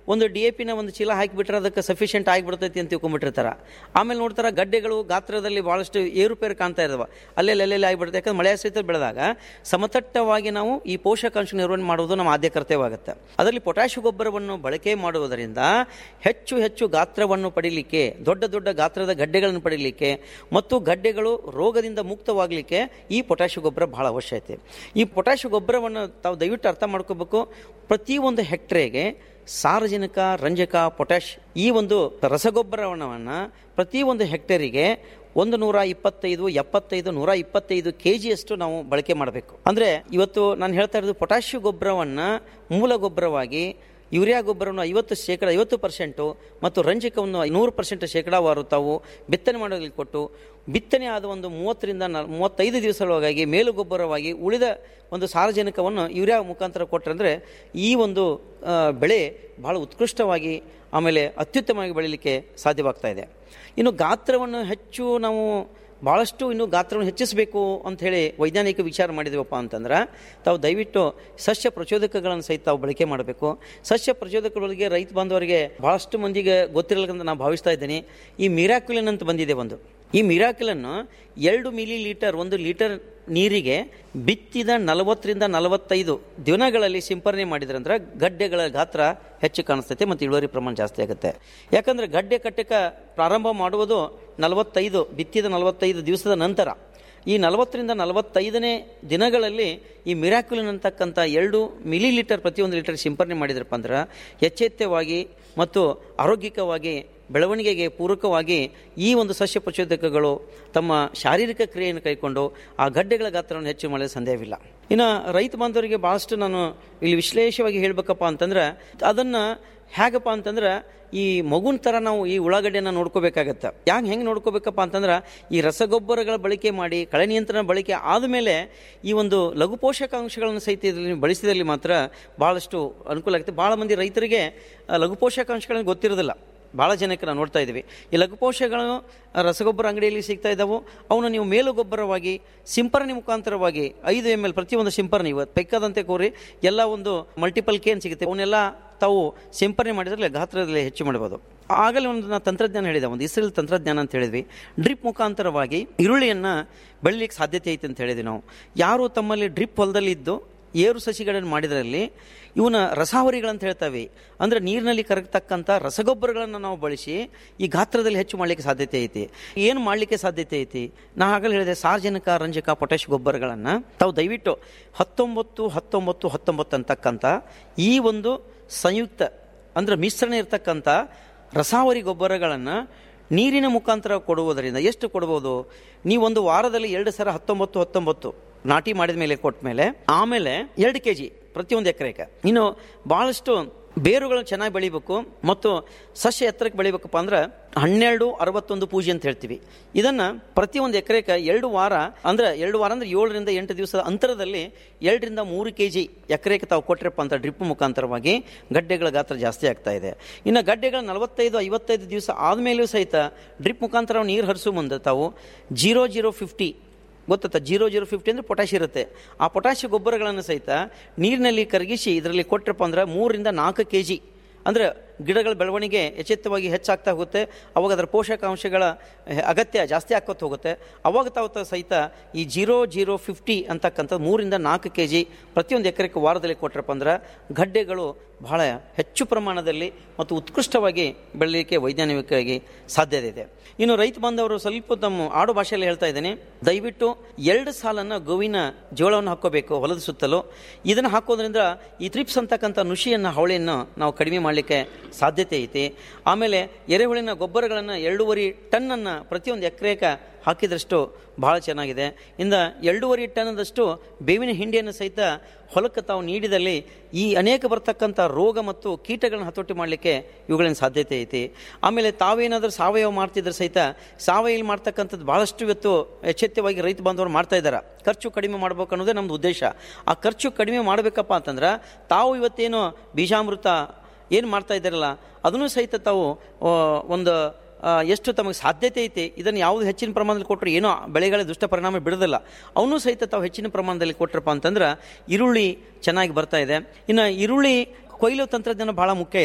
ಒಂದು ಡಿ ಎ ಪಿನ ಒಂದು ಚೀಲ ಹಾಕಿಬಿಟ್ರೆ ಅದಕ್ಕೆ ಸಫಿಷಿಯೆಂಟ್ ಆಗಿಬಿಡ್ತೈತಿ ಅಂತ ತಿಳ್ಕೊಂಡ್ಬಿಟ್ಟಿರ್ತಾರೆ ಆಮೇಲೆ ನೋಡ್ತಾರೆ ಗಡ್ಡೆಗಳು ಗಾತ್ರದಲ್ಲಿ ಭಾಳಷ್ಟು ಏರುಪೇರು ಕಾಣ್ತಾ ಇದಾವೆ ಅಲ್ಲೆಲ್ಲಿ ಅಲ್ಲೆಲ್ಲಿ ಆಗಿಬಿಡುತ್ತೆ ಯಾಕಂದ್ರೆ ಮಳೆ ಸಹಿತ ಬೆಳೆದಾಗ ಸಮತಟ್ಟವಾಗಿ ನಾವು ಈ ಪೋಷಕಾಂಶ ನಿರ್ವಹಣೆ ಮಾಡುವುದು ನಮ್ಮ ಆದ್ಯ ಕರ್ತವ್ಯವಾಗುತ್ತೆ ಅದರಲ್ಲಿ ಪೊಟ್ಯಾಶ್ ಗೊಬ್ಬರವನ್ನು ಬಳಕೆ ಮಾಡುವುದರಿಂದ ಹೆಚ್ಚು ಹೆಚ್ಚು ಗಾತ್ರವನ್ನು ಪಡೀಲಿಕ್ಕೆ ದೊಡ್ಡ ದೊಡ್ಡ ಗಾತ್ರದ ಗಡ್ಡೆಗಳನ್ನು ಪಡೀಲಿಕ್ಕೆ ಮತ್ತು ಗಡ್ಡೆಗಳು ರೋಗದಿಂದ ಮುಕ್ತವಾಗಲಿಕ್ಕೆ ಈ ಪೊಟ್ಯಾಶ್ ಗೊಬ್ಬರ ಬಹಳ ಅವಶ್ಯ ಐತೆ ಈ ಪೊಟ್ಯಾಶ್ ಗೊಬ್ಬರವನ್ನು ತಾವು ದಯವಿಟ್ಟು ಅರ್ಥ ಮಾಡ್ಕೋಬೇಕು ಪ್ರತಿಯೊಂದು ಹೆಕ್ಟೇರ್ಗೆ ಸಾರಜನಕ ರಂಜಕ ಪೊಟ್ಯಾಶ್ ಈ ಒಂದು ರಸಗೊಬ್ಬರವನ್ನು ಪ್ರತಿ ಒಂದು ಹೆಕ್ಟೇರಿಗೆ ಒಂದು ನೂರ ಇಪ್ಪತ್ತೈದು ಎಪ್ಪತ್ತೈದು ನೂರ ಇಪ್ಪತ್ತೈದು ಕೆ ಜಿಯಷ್ಟು ನಾವು ಬಳಕೆ ಮಾಡಬೇಕು ಅಂದರೆ ಇವತ್ತು ನಾನು ಹೇಳ್ತಾ ಇರೋದು ಪೊಟ್ಯಾಶ್ ಗೊಬ್ಬರವನ್ನು ಮೂಲ ಗೊಬ್ಬರವಾಗಿ ಯೂರಿಯಾ ಗೊಬ್ಬರವನ್ನು ಐವತ್ತು ಶೇಕಡ ಐವತ್ತು ಪರ್ಸೆಂಟು ಮತ್ತು ರಂಜಕವನ್ನು ನೂರು ಪರ್ಸೆಂಟ್ ಶೇಕಡಾವಾರು ತಾವು ಬಿತ್ತನೆ ಮಾಡೋದಕ್ಕೆ ಕೊಟ್ಟು ಬಿತ್ತನೆ ಆದ ಒಂದು ಮೂವತ್ತರಿಂದ ನಲ್ ಮೂವತ್ತೈದು ದಿವಸದೊಳಗಾಗಿ ಮೇಲು ಗೊಬ್ಬರವಾಗಿ ಉಳಿದ ಒಂದು ಸಾರಜನಕವನ್ನು ಯೂರಿಯಾ ಮುಖಾಂತರ ಕೊಟ್ಟರೆ ಅಂದರೆ ಈ ಒಂದು ಆ, ಬೆಳೆ ಬಹಳ ಉತ್ಕೃಷ್ಟವಾಗಿ ಆಮೇಲೆ ಅತ್ಯುತ್ತಮವಾಗಿ ಬೆಳೀಲಿಕ್ಕೆ ಸಾಧ್ಯವಾಗ್ತಾ ಇದೆ ಇನ್ನು ಗಾತ್ರವನ್ನು ಹೆಚ್ಚು ನಾವು ಭಾಳಷ್ಟು ಇನ್ನು ಗಾತ್ರವನ್ನು ಹೆಚ್ಚಿಸಬೇಕು ಅಂತ ಹೇಳಿ ವೈಜ್ಞಾನಿಕ ವಿಚಾರ ಮಾಡಿದೀವಪ್ಪ ಅಂತಂದ್ರೆ ತಾವು ದಯವಿಟ್ಟು ಸಸ್ಯ ಪ್ರಚೋದಕಗಳನ್ನು ಸಹಿತ ತಾವು ಬಳಕೆ ಮಾಡಬೇಕು ಸಸ್ಯ ಪ್ರಚೋದಕಗಳಿಗೆ ರೈತ ಬಾಂಧವರಿಗೆ ಭಾಳಷ್ಟು ಮಂದಿಗೆ ಗೊತ್ತಿರಲಿಕ್ಕಂತ ನಾನು ಭಾವಿಸ್ತಾ ಇದ್ದೀನಿ ಈ ಮಿರಾಕ್ಯುಲಿನ್ ಅಂತ ಬಂದಿದೆ ಒಂದು ಈ ಮಿರಾಕ್ಯುಲನ್ನು ಎರಡು ಮಿಲಿ ಲೀಟರ್ ಒಂದು ಲೀಟರ್ ನೀರಿಗೆ ಬಿತ್ತಿದ ನಲವತ್ತರಿಂದ ನಲವತ್ತೈದು ದಿನಗಳಲ್ಲಿ ಸಿಂಪರಣೆ ಮಾಡಿದ್ರಂದ್ರೆ ಗಡ್ಡೆಗಳ ಗಾತ್ರ ಹೆಚ್ಚು ಕಾಣಿಸ್ತೈತೆ ಮತ್ತು ಇಳುವರಿ ಪ್ರಮಾಣ ಜಾಸ್ತಿ ಆಗುತ್ತೆ ಯಾಕಂದ್ರೆ ಗಡ್ಡೆ ಕಟ್ಟಕ ಪ್ರಾರಂಭ ಮಾಡುವುದು ನಲವತ್ತೈದು ಬಿತ್ತಿದ ನಲವತ್ತೈದು ದಿವಸದ ನಂತರ ಈ ನಲವತ್ತರಿಂದ ನಲವತ್ತೈದನೇ ದಿನಗಳಲ್ಲಿ ಈ ಮಿರಾಕ್ಯುಲಿನ್ ಅಂತಕ್ಕಂಥ ಎರಡು ಮಿಲಿ ಲೀಟರ್ ಪ್ರತಿಯೊಂದು ಲೀಟರ್ ಸಿಂಪರಣೆ ಮಾಡಿದ್ರಪ್ಪ ಅಂದ್ರೆ ಎಚ್ಚೆತ್ತವಾಗಿ ಮತ್ತು ಆರೋಗ್ಯಕವಾಗಿ ಬೆಳವಣಿಗೆಗೆ ಪೂರಕವಾಗಿ ಈ ಒಂದು ಸಸ್ಯ ಪ್ರಚೋದಕಗಳು ತಮ್ಮ ಶಾರೀರಿಕ ಕ್ರಿಯೆಯನ್ನು ಕೈಕೊಂಡು ಆ ಗಡ್ಡೆಗಳ ಗಾತ್ರವನ್ನು ಹೆಚ್ಚು ಮಾಡಲು ಸಂದೇಹವಿಲ್ಲ ಇನ್ನು ರೈತ ಬಾಂಧವರಿಗೆ ಭಾಳಷ್ಟು ನಾನು ಇಲ್ಲಿ ವಿಶ್ಲೇಷವಾಗಿ ಹೇಳಬೇಕಪ್ಪ ಅಂತಂದ್ರೆ ಅದನ್ನು ಹೇಗಪ್ಪ ಅಂತಂದ್ರೆ ಈ ಮಗುನ ಥರ ನಾವು ಈ ಉಳ್ಳಾಗಡ್ಡೆಯನ್ನು ನೋಡ್ಕೋಬೇಕಾಗತ್ತೆ ಯಾಕೆ ಹೆಂಗೆ ನೋಡ್ಕೋಬೇಕಪ್ಪ ಅಂತಂದ್ರೆ ಈ ರಸಗೊಬ್ಬರಗಳ ಬಳಕೆ ಮಾಡಿ ಕಳೆ ನಿಯಂತ್ರಣ ಬಳಕೆ ಆದಮೇಲೆ ಈ ಒಂದು ಲಘು ಪೋಷಕಾಂಶಗಳನ್ನು ಸಹಿತ ಇದರಲ್ಲಿ ಬಳಸಿದಲ್ಲಿ ಮಾತ್ರ ಭಾಳಷ್ಟು ಅನುಕೂಲ ಆಗುತ್ತೆ ಭಾಳ ಮಂದಿ ರೈತರಿಗೆ ಆ, ಲಘು ಪೋಷಕಾಂಶಗಳನ್ನು ಗೊತ್ತಿರೋದಿಲ್ಲ ಭಾಳ ಜನಕ್ಕೆ ನಾವು ನೋಡ್ತಾ ಇದ್ದೀವಿ ಈ ಲಘು ಪೋಷಕಗಳು ರಸಗೊಬ್ಬರ ಅಂಗಡಿಯಲ್ಲಿ ಸಿಗ್ತಾ ಇದ್ದಾವೆ ಅವನ್ನ ನೀವು ಮೇಲು ಗೊಬ್ಬರವಾಗಿ ಸಿಂಪರಣೆ ಮುಖಾಂತರವಾಗಿ ಐದು ಎಮ್ ಎಲ್ ಪ್ರತಿಯೊಂದು ಸಿಂಪರಣೆ ಇವತ್ತು ಬೇಕಾದಂತೆ ಕೋರಿ ಎಲ್ಲ ಒಂದು ಮಲ್ಟಿಪಲ್ ಕೇನ್ ಸಿಗುತ್ತೆ ಅವನ್ನೆಲ್ಲ ತಾವು ಸಿಂಪರಣೆ ಮಾಡಿದ್ರೆ ಗಾತ್ರದಲ್ಲಿ ಹೆಚ್ಚು ಮಾಡಬಹುದು ಆಗಲೇ ಒಂದು ನಾನು ತಂತ್ರಜ್ಞಾನ ಹೇಳಿದೆ ಒಂದು ಇಸ್ರೇಲ್ ತಂತ್ರಜ್ಞಾನ ಅಂತ ಹೇಳಿದ್ವಿ ಡ್ರಿಪ್ ಮುಖಾಂತರವಾಗಿ ಈರುಳ್ಳಿಯನ್ನು ಬೆಳಿಲಿಕ್ಕೆ ಸಾಧ್ಯತೆ ಐತೆ ಅಂತ ಹೇಳಿದ್ವಿ ನಾವು ಯಾರು ತಮ್ಮಲ್ಲಿ ಡ್ರಿಪ್ ಹೊಲದಲ್ಲಿ ಇದ್ದು ಏರು ಸಸಿಗಳನ್ನು ಮಾಡಿದ್ರಲ್ಲಿ ಇವನ ರಸಾವರಿಗಳಂತ ಹೇಳ್ತಾವೆ ಅಂದರೆ ನೀರಿನಲ್ಲಿ ಕರಗತಕ್ಕಂಥ ರಸಗೊಬ್ಬರಗಳನ್ನು ನಾವು ಬಳಸಿ ಈ ಗಾತ್ರದಲ್ಲಿ ಹೆಚ್ಚು ಮಾಡಲಿಕ್ಕೆ ಸಾಧ್ಯತೆ ಐತಿ ಏನು ಮಾಡಲಿಕ್ಕೆ ಸಾಧ್ಯತೆ ಐತಿ ನಾ ಆಗಲೇ ಹೇಳಿದೆ ಸಾರ್ವಜನಿಕ ರಂಜಕ ಪೊಟ್ಯಾಶ್ ಗೊಬ್ಬರಗಳನ್ನು ತಾವು ದಯವಿಟ್ಟು ಹತ್ತೊಂಬತ್ತು ಹತ್ತೊಂಬತ್ತು ಹತ್ತೊಂಬತ್ತು ಅಂತಕ್ಕಂಥ ಈ ಒಂದು ಸಂಯುಕ್ತ ಅಂದರೆ ಮಿಶ್ರಣ ಇರ್ತಕ್ಕಂಥ ರಸಾವರಿ ಗೊಬ್ಬರಗಳನ್ನು ನೀರಿನ ಮುಖಾಂತರ ಕೊಡುವುದರಿಂದ ಎಷ್ಟು ಕೊಡ್ಬೋದು ನೀವು ಒಂದು ವಾರದಲ್ಲಿ ಎರಡು ಸಲ ಹತ್ತೊಂಬತ್ತು ಹತ್ತೊಂಬತ್ತು ನಾಟಿ ಮಾಡಿದ ಮೇಲೆ ಕೊಟ್ಟ ಮೇಲೆ ಆಮೇಲೆ ಎರಡು ಕೆ ಜಿ ಪ್ರತಿಯೊಂದು ಎಕರೆಗೆ ಇನ್ನು ಭಾಳಷ್ಟು ಬೇರುಗಳು ಚೆನ್ನಾಗಿ ಬೆಳಿಬೇಕು ಮತ್ತು ಸಸ್ಯ ಎತ್ತರಕ್ಕೆ ಬೆಳಿಬೇಕಪ್ಪ ಅಂದ್ರೆ ಹನ್ನೆರಡು ಅರವತ್ತೊಂದು ಪೂಜೆ ಅಂತ ಹೇಳ್ತೀವಿ ಇದನ್ನ ಪ್ರತಿಯೊಂದು ಎಕರೆಗೆ ಎರಡು ವಾರ ಅಂದ್ರೆ ಎರಡು ವಾರ ಅಂದ್ರೆ ಏಳರಿಂದ ಎಂಟು ದಿವಸದ ಅಂತರದಲ್ಲಿ ಎರಡರಿಂದ ಮೂರು ಕೆ ಜಿ ಎಕರೆಗೆ ತಾವು ಕೊಟ್ರಪ್ಪ ಅಂತ ಡ್ರಿಪ್ ಮುಖಾಂತರವಾಗಿ ಗಡ್ಡೆಗಳ ಗಾತ್ರ ಜಾಸ್ತಿ ಆಗ್ತಾ ಇದೆ ಇನ್ನು ಗಡ್ಡೆಗಳ ನಲವತ್ತೈದು ಐವತ್ತೈದು ದಿವಸ ಆದಮೇಲೂ ಸಹಿತ ಡ್ರಿಪ್ ಮುಖಾಂತರ ನೀರು ಹರಿಸೋ ಮುಂದೆ ತಾವು ಜೀರೋ ಜೀರೋ ಫಿಫ್ಟಿ ಗೊತ್ತಾ ಜೀರೋ ಜೀರೋ ಫಿಫ್ಟಿ ಅಂದರೆ ಪೊಟ್ಯಾಶ್ ಇರುತ್ತೆ ಆ ಪೊಟ್ಯಾಶ್ ಗೊಬ್ಬರಗಳನ್ನು ಸಹಿತ ನೀರಿನಲ್ಲಿ ಕರಗಿಸಿ ಇದರಲ್ಲಿ ಕೊಟ್ಟರಪ್ಪ ಅಂದ್ರೆ ಮೂರರಿಂದ ನಾಲ್ಕು ಕೆ ಜಿ ಅಂದರೆ ಗಿಡಗಳ ಬೆಳವಣಿಗೆ ಎಚ್ಚೆತ್ತವಾಗಿ ಹೆಚ್ಚಾಗ್ತಾ ಹೋಗುತ್ತೆ ಅವಾಗ ಅದರ ಪೋಷಕಾಂಶಗಳ ಅಗತ್ಯ ಜಾಸ್ತಿ ಆಕೋತ ಹೋಗುತ್ತೆ ಅವಾಗ ತಾವು ತ- ಸಹಿತ ಈ ಜೀರೋ ಜೀರೋ ಫಿಫ್ಟಿ ಅಂತಕ್ಕಂಥ ಮೂರಿಂದ ನಾಲ್ಕು ಕೆ ಜಿ ಪ್ರತಿಯೊಂದು ಎಕರೆಗೆ ವಾರದಲ್ಲಿ ಕೊಟ್ಟರಪ್ಪ ಅಂದ್ರೆ ಗಡ್ಡೆಗಳು ಬಹಳ ಹೆಚ್ಚು ಪ್ರಮಾಣದಲ್ಲಿ ಮತ್ತು ಉತ್ಕೃಷ್ಟವಾಗಿ ಬೆಳಲಿಕ್ಕೆ ವೈಜ್ಞಾನಿಕವಾಗಿ ಸಾಧ್ಯತೆ ಇದೆ ಇನ್ನು ರೈತ ಬಾಂಧವರು ಸ್ವಲ್ಪ ತಮ್ಮ ಆಡು ಭಾಷೆಯಲ್ಲಿ ಹೇಳ್ತಾ ಇದ್ದೇನೆ ದಯವಿಟ್ಟು ಎರಡು ಸಾಲನ್ನು ಗೋವಿನ ಜೋಳವನ್ನು ಹಾಕೋಬೇಕು ಹೊಲದ ಸುತ್ತಲೂ ಇದನ್ನು ಹಾಕೋದ್ರಿಂದ ಈ ತ್ರಿಪ್ಸ್ ಅಂತಕ್ಕಂಥ ನುಷಿಯನ್ನು ಹವಳೆಯನ್ನು ನಾವು ಕಡಿಮೆ ಮಾಡಲಿಕ್ಕೆ ಸಾಧ್ಯತೆ ಐತಿ ಆಮೇಲೆ ಎರೆಹುಳಿನ ಗೊಬ್ಬರಗಳನ್ನು ಎರಡೂವರೆ ಟನ್ನನ್ನು ಪ್ರತಿಯೊಂದು ಎಕರೆಗೆ ಹಾಕಿದಷ್ಟು ಭಾಳ ಚೆನ್ನಾಗಿದೆ ಇಂದ ಎರಡೂವರೆ ಟನ್ನದಷ್ಟು ಬೇವಿನ ಹಿಂಡಿಯನ್ನು ಸಹಿತ ಹೊಲಕ್ಕೆ ತಾವು ನೀಡಿದಲ್ಲಿ ಈ ಅನೇಕ ಬರ್ತಕ್ಕಂಥ ರೋಗ ಮತ್ತು ಕೀಟಗಳನ್ನು ಹತೋಟಿ ಮಾಡಲಿಕ್ಕೆ ಇವುಗಳಿನ ಸಾಧ್ಯತೆ ಐತಿ ಆಮೇಲೆ ತಾವೇನಾದರೂ ಸಾವಯವ ಮಾಡ್ತಿದ್ರೆ ಸಹಿತ ಸಾವಯವ ಮಾಡ್ತಕ್ಕಂಥದ್ದು ಭಾಳಷ್ಟು ಇವತ್ತು ಎಚ್ಚೆತ್ತವಾಗಿ ರೈತ ಬಾಂಧವರು ಮಾಡ್ತಾ ಇದ್ದಾರೆ ಖರ್ಚು ಕಡಿಮೆ ಮಾಡ್ಬೇಕು ಅನ್ನೋದೇ ನಮ್ಮದು ಉದ್ದೇಶ ಆ ಖರ್ಚು ಕಡಿಮೆ ಮಾಡಬೇಕಪ್ಪ ಅಂತಂದ್ರೆ ತಾವು ಇವತ್ತೇನು ಬೀಜಾಮೃತ ಏನು ಮಾಡ್ತಾ ಇದ್ದಾರಲ್ಲ ಅದನ್ನು ಸಹಿತ ತಾವು ಆ, ಒಂದು ಆ, ಎಷ್ಟು ತಮಗೆ ಸಾಧ್ಯತೆ ಐತಿ ಇದನ್ನು ಯಾವುದು ಹೆಚ್ಚಿನ ಪ್ರಮಾಣದಲ್ಲಿ ಕೊಟ್ಟರು ಏನೋ ಬೆಳೆಗಳ ದುಷ್ಟ ಪರಿಣಾಮ ಬಿಡೋದಿಲ್ಲ ಅವನು ಸಹಿತ ತಾವು ಹೆಚ್ಚಿನ ಪ್ರಮಾಣದಲ್ಲಿ ಕೊಟ್ರಪ್ಪ ಅಂತಂದ್ರೆ ಈರುಳ್ಳಿ ಚೆನ್ನಾಗಿ ಬರ್ತಾ ಇದೆ ಇನ್ನು ಈರುಳ್ಳಿ ಕೊಯ್ಲು ತಂತ್ರಜ್ಞಾನ ಬಹಳ ಮುಖ್ಯ ಇದೆ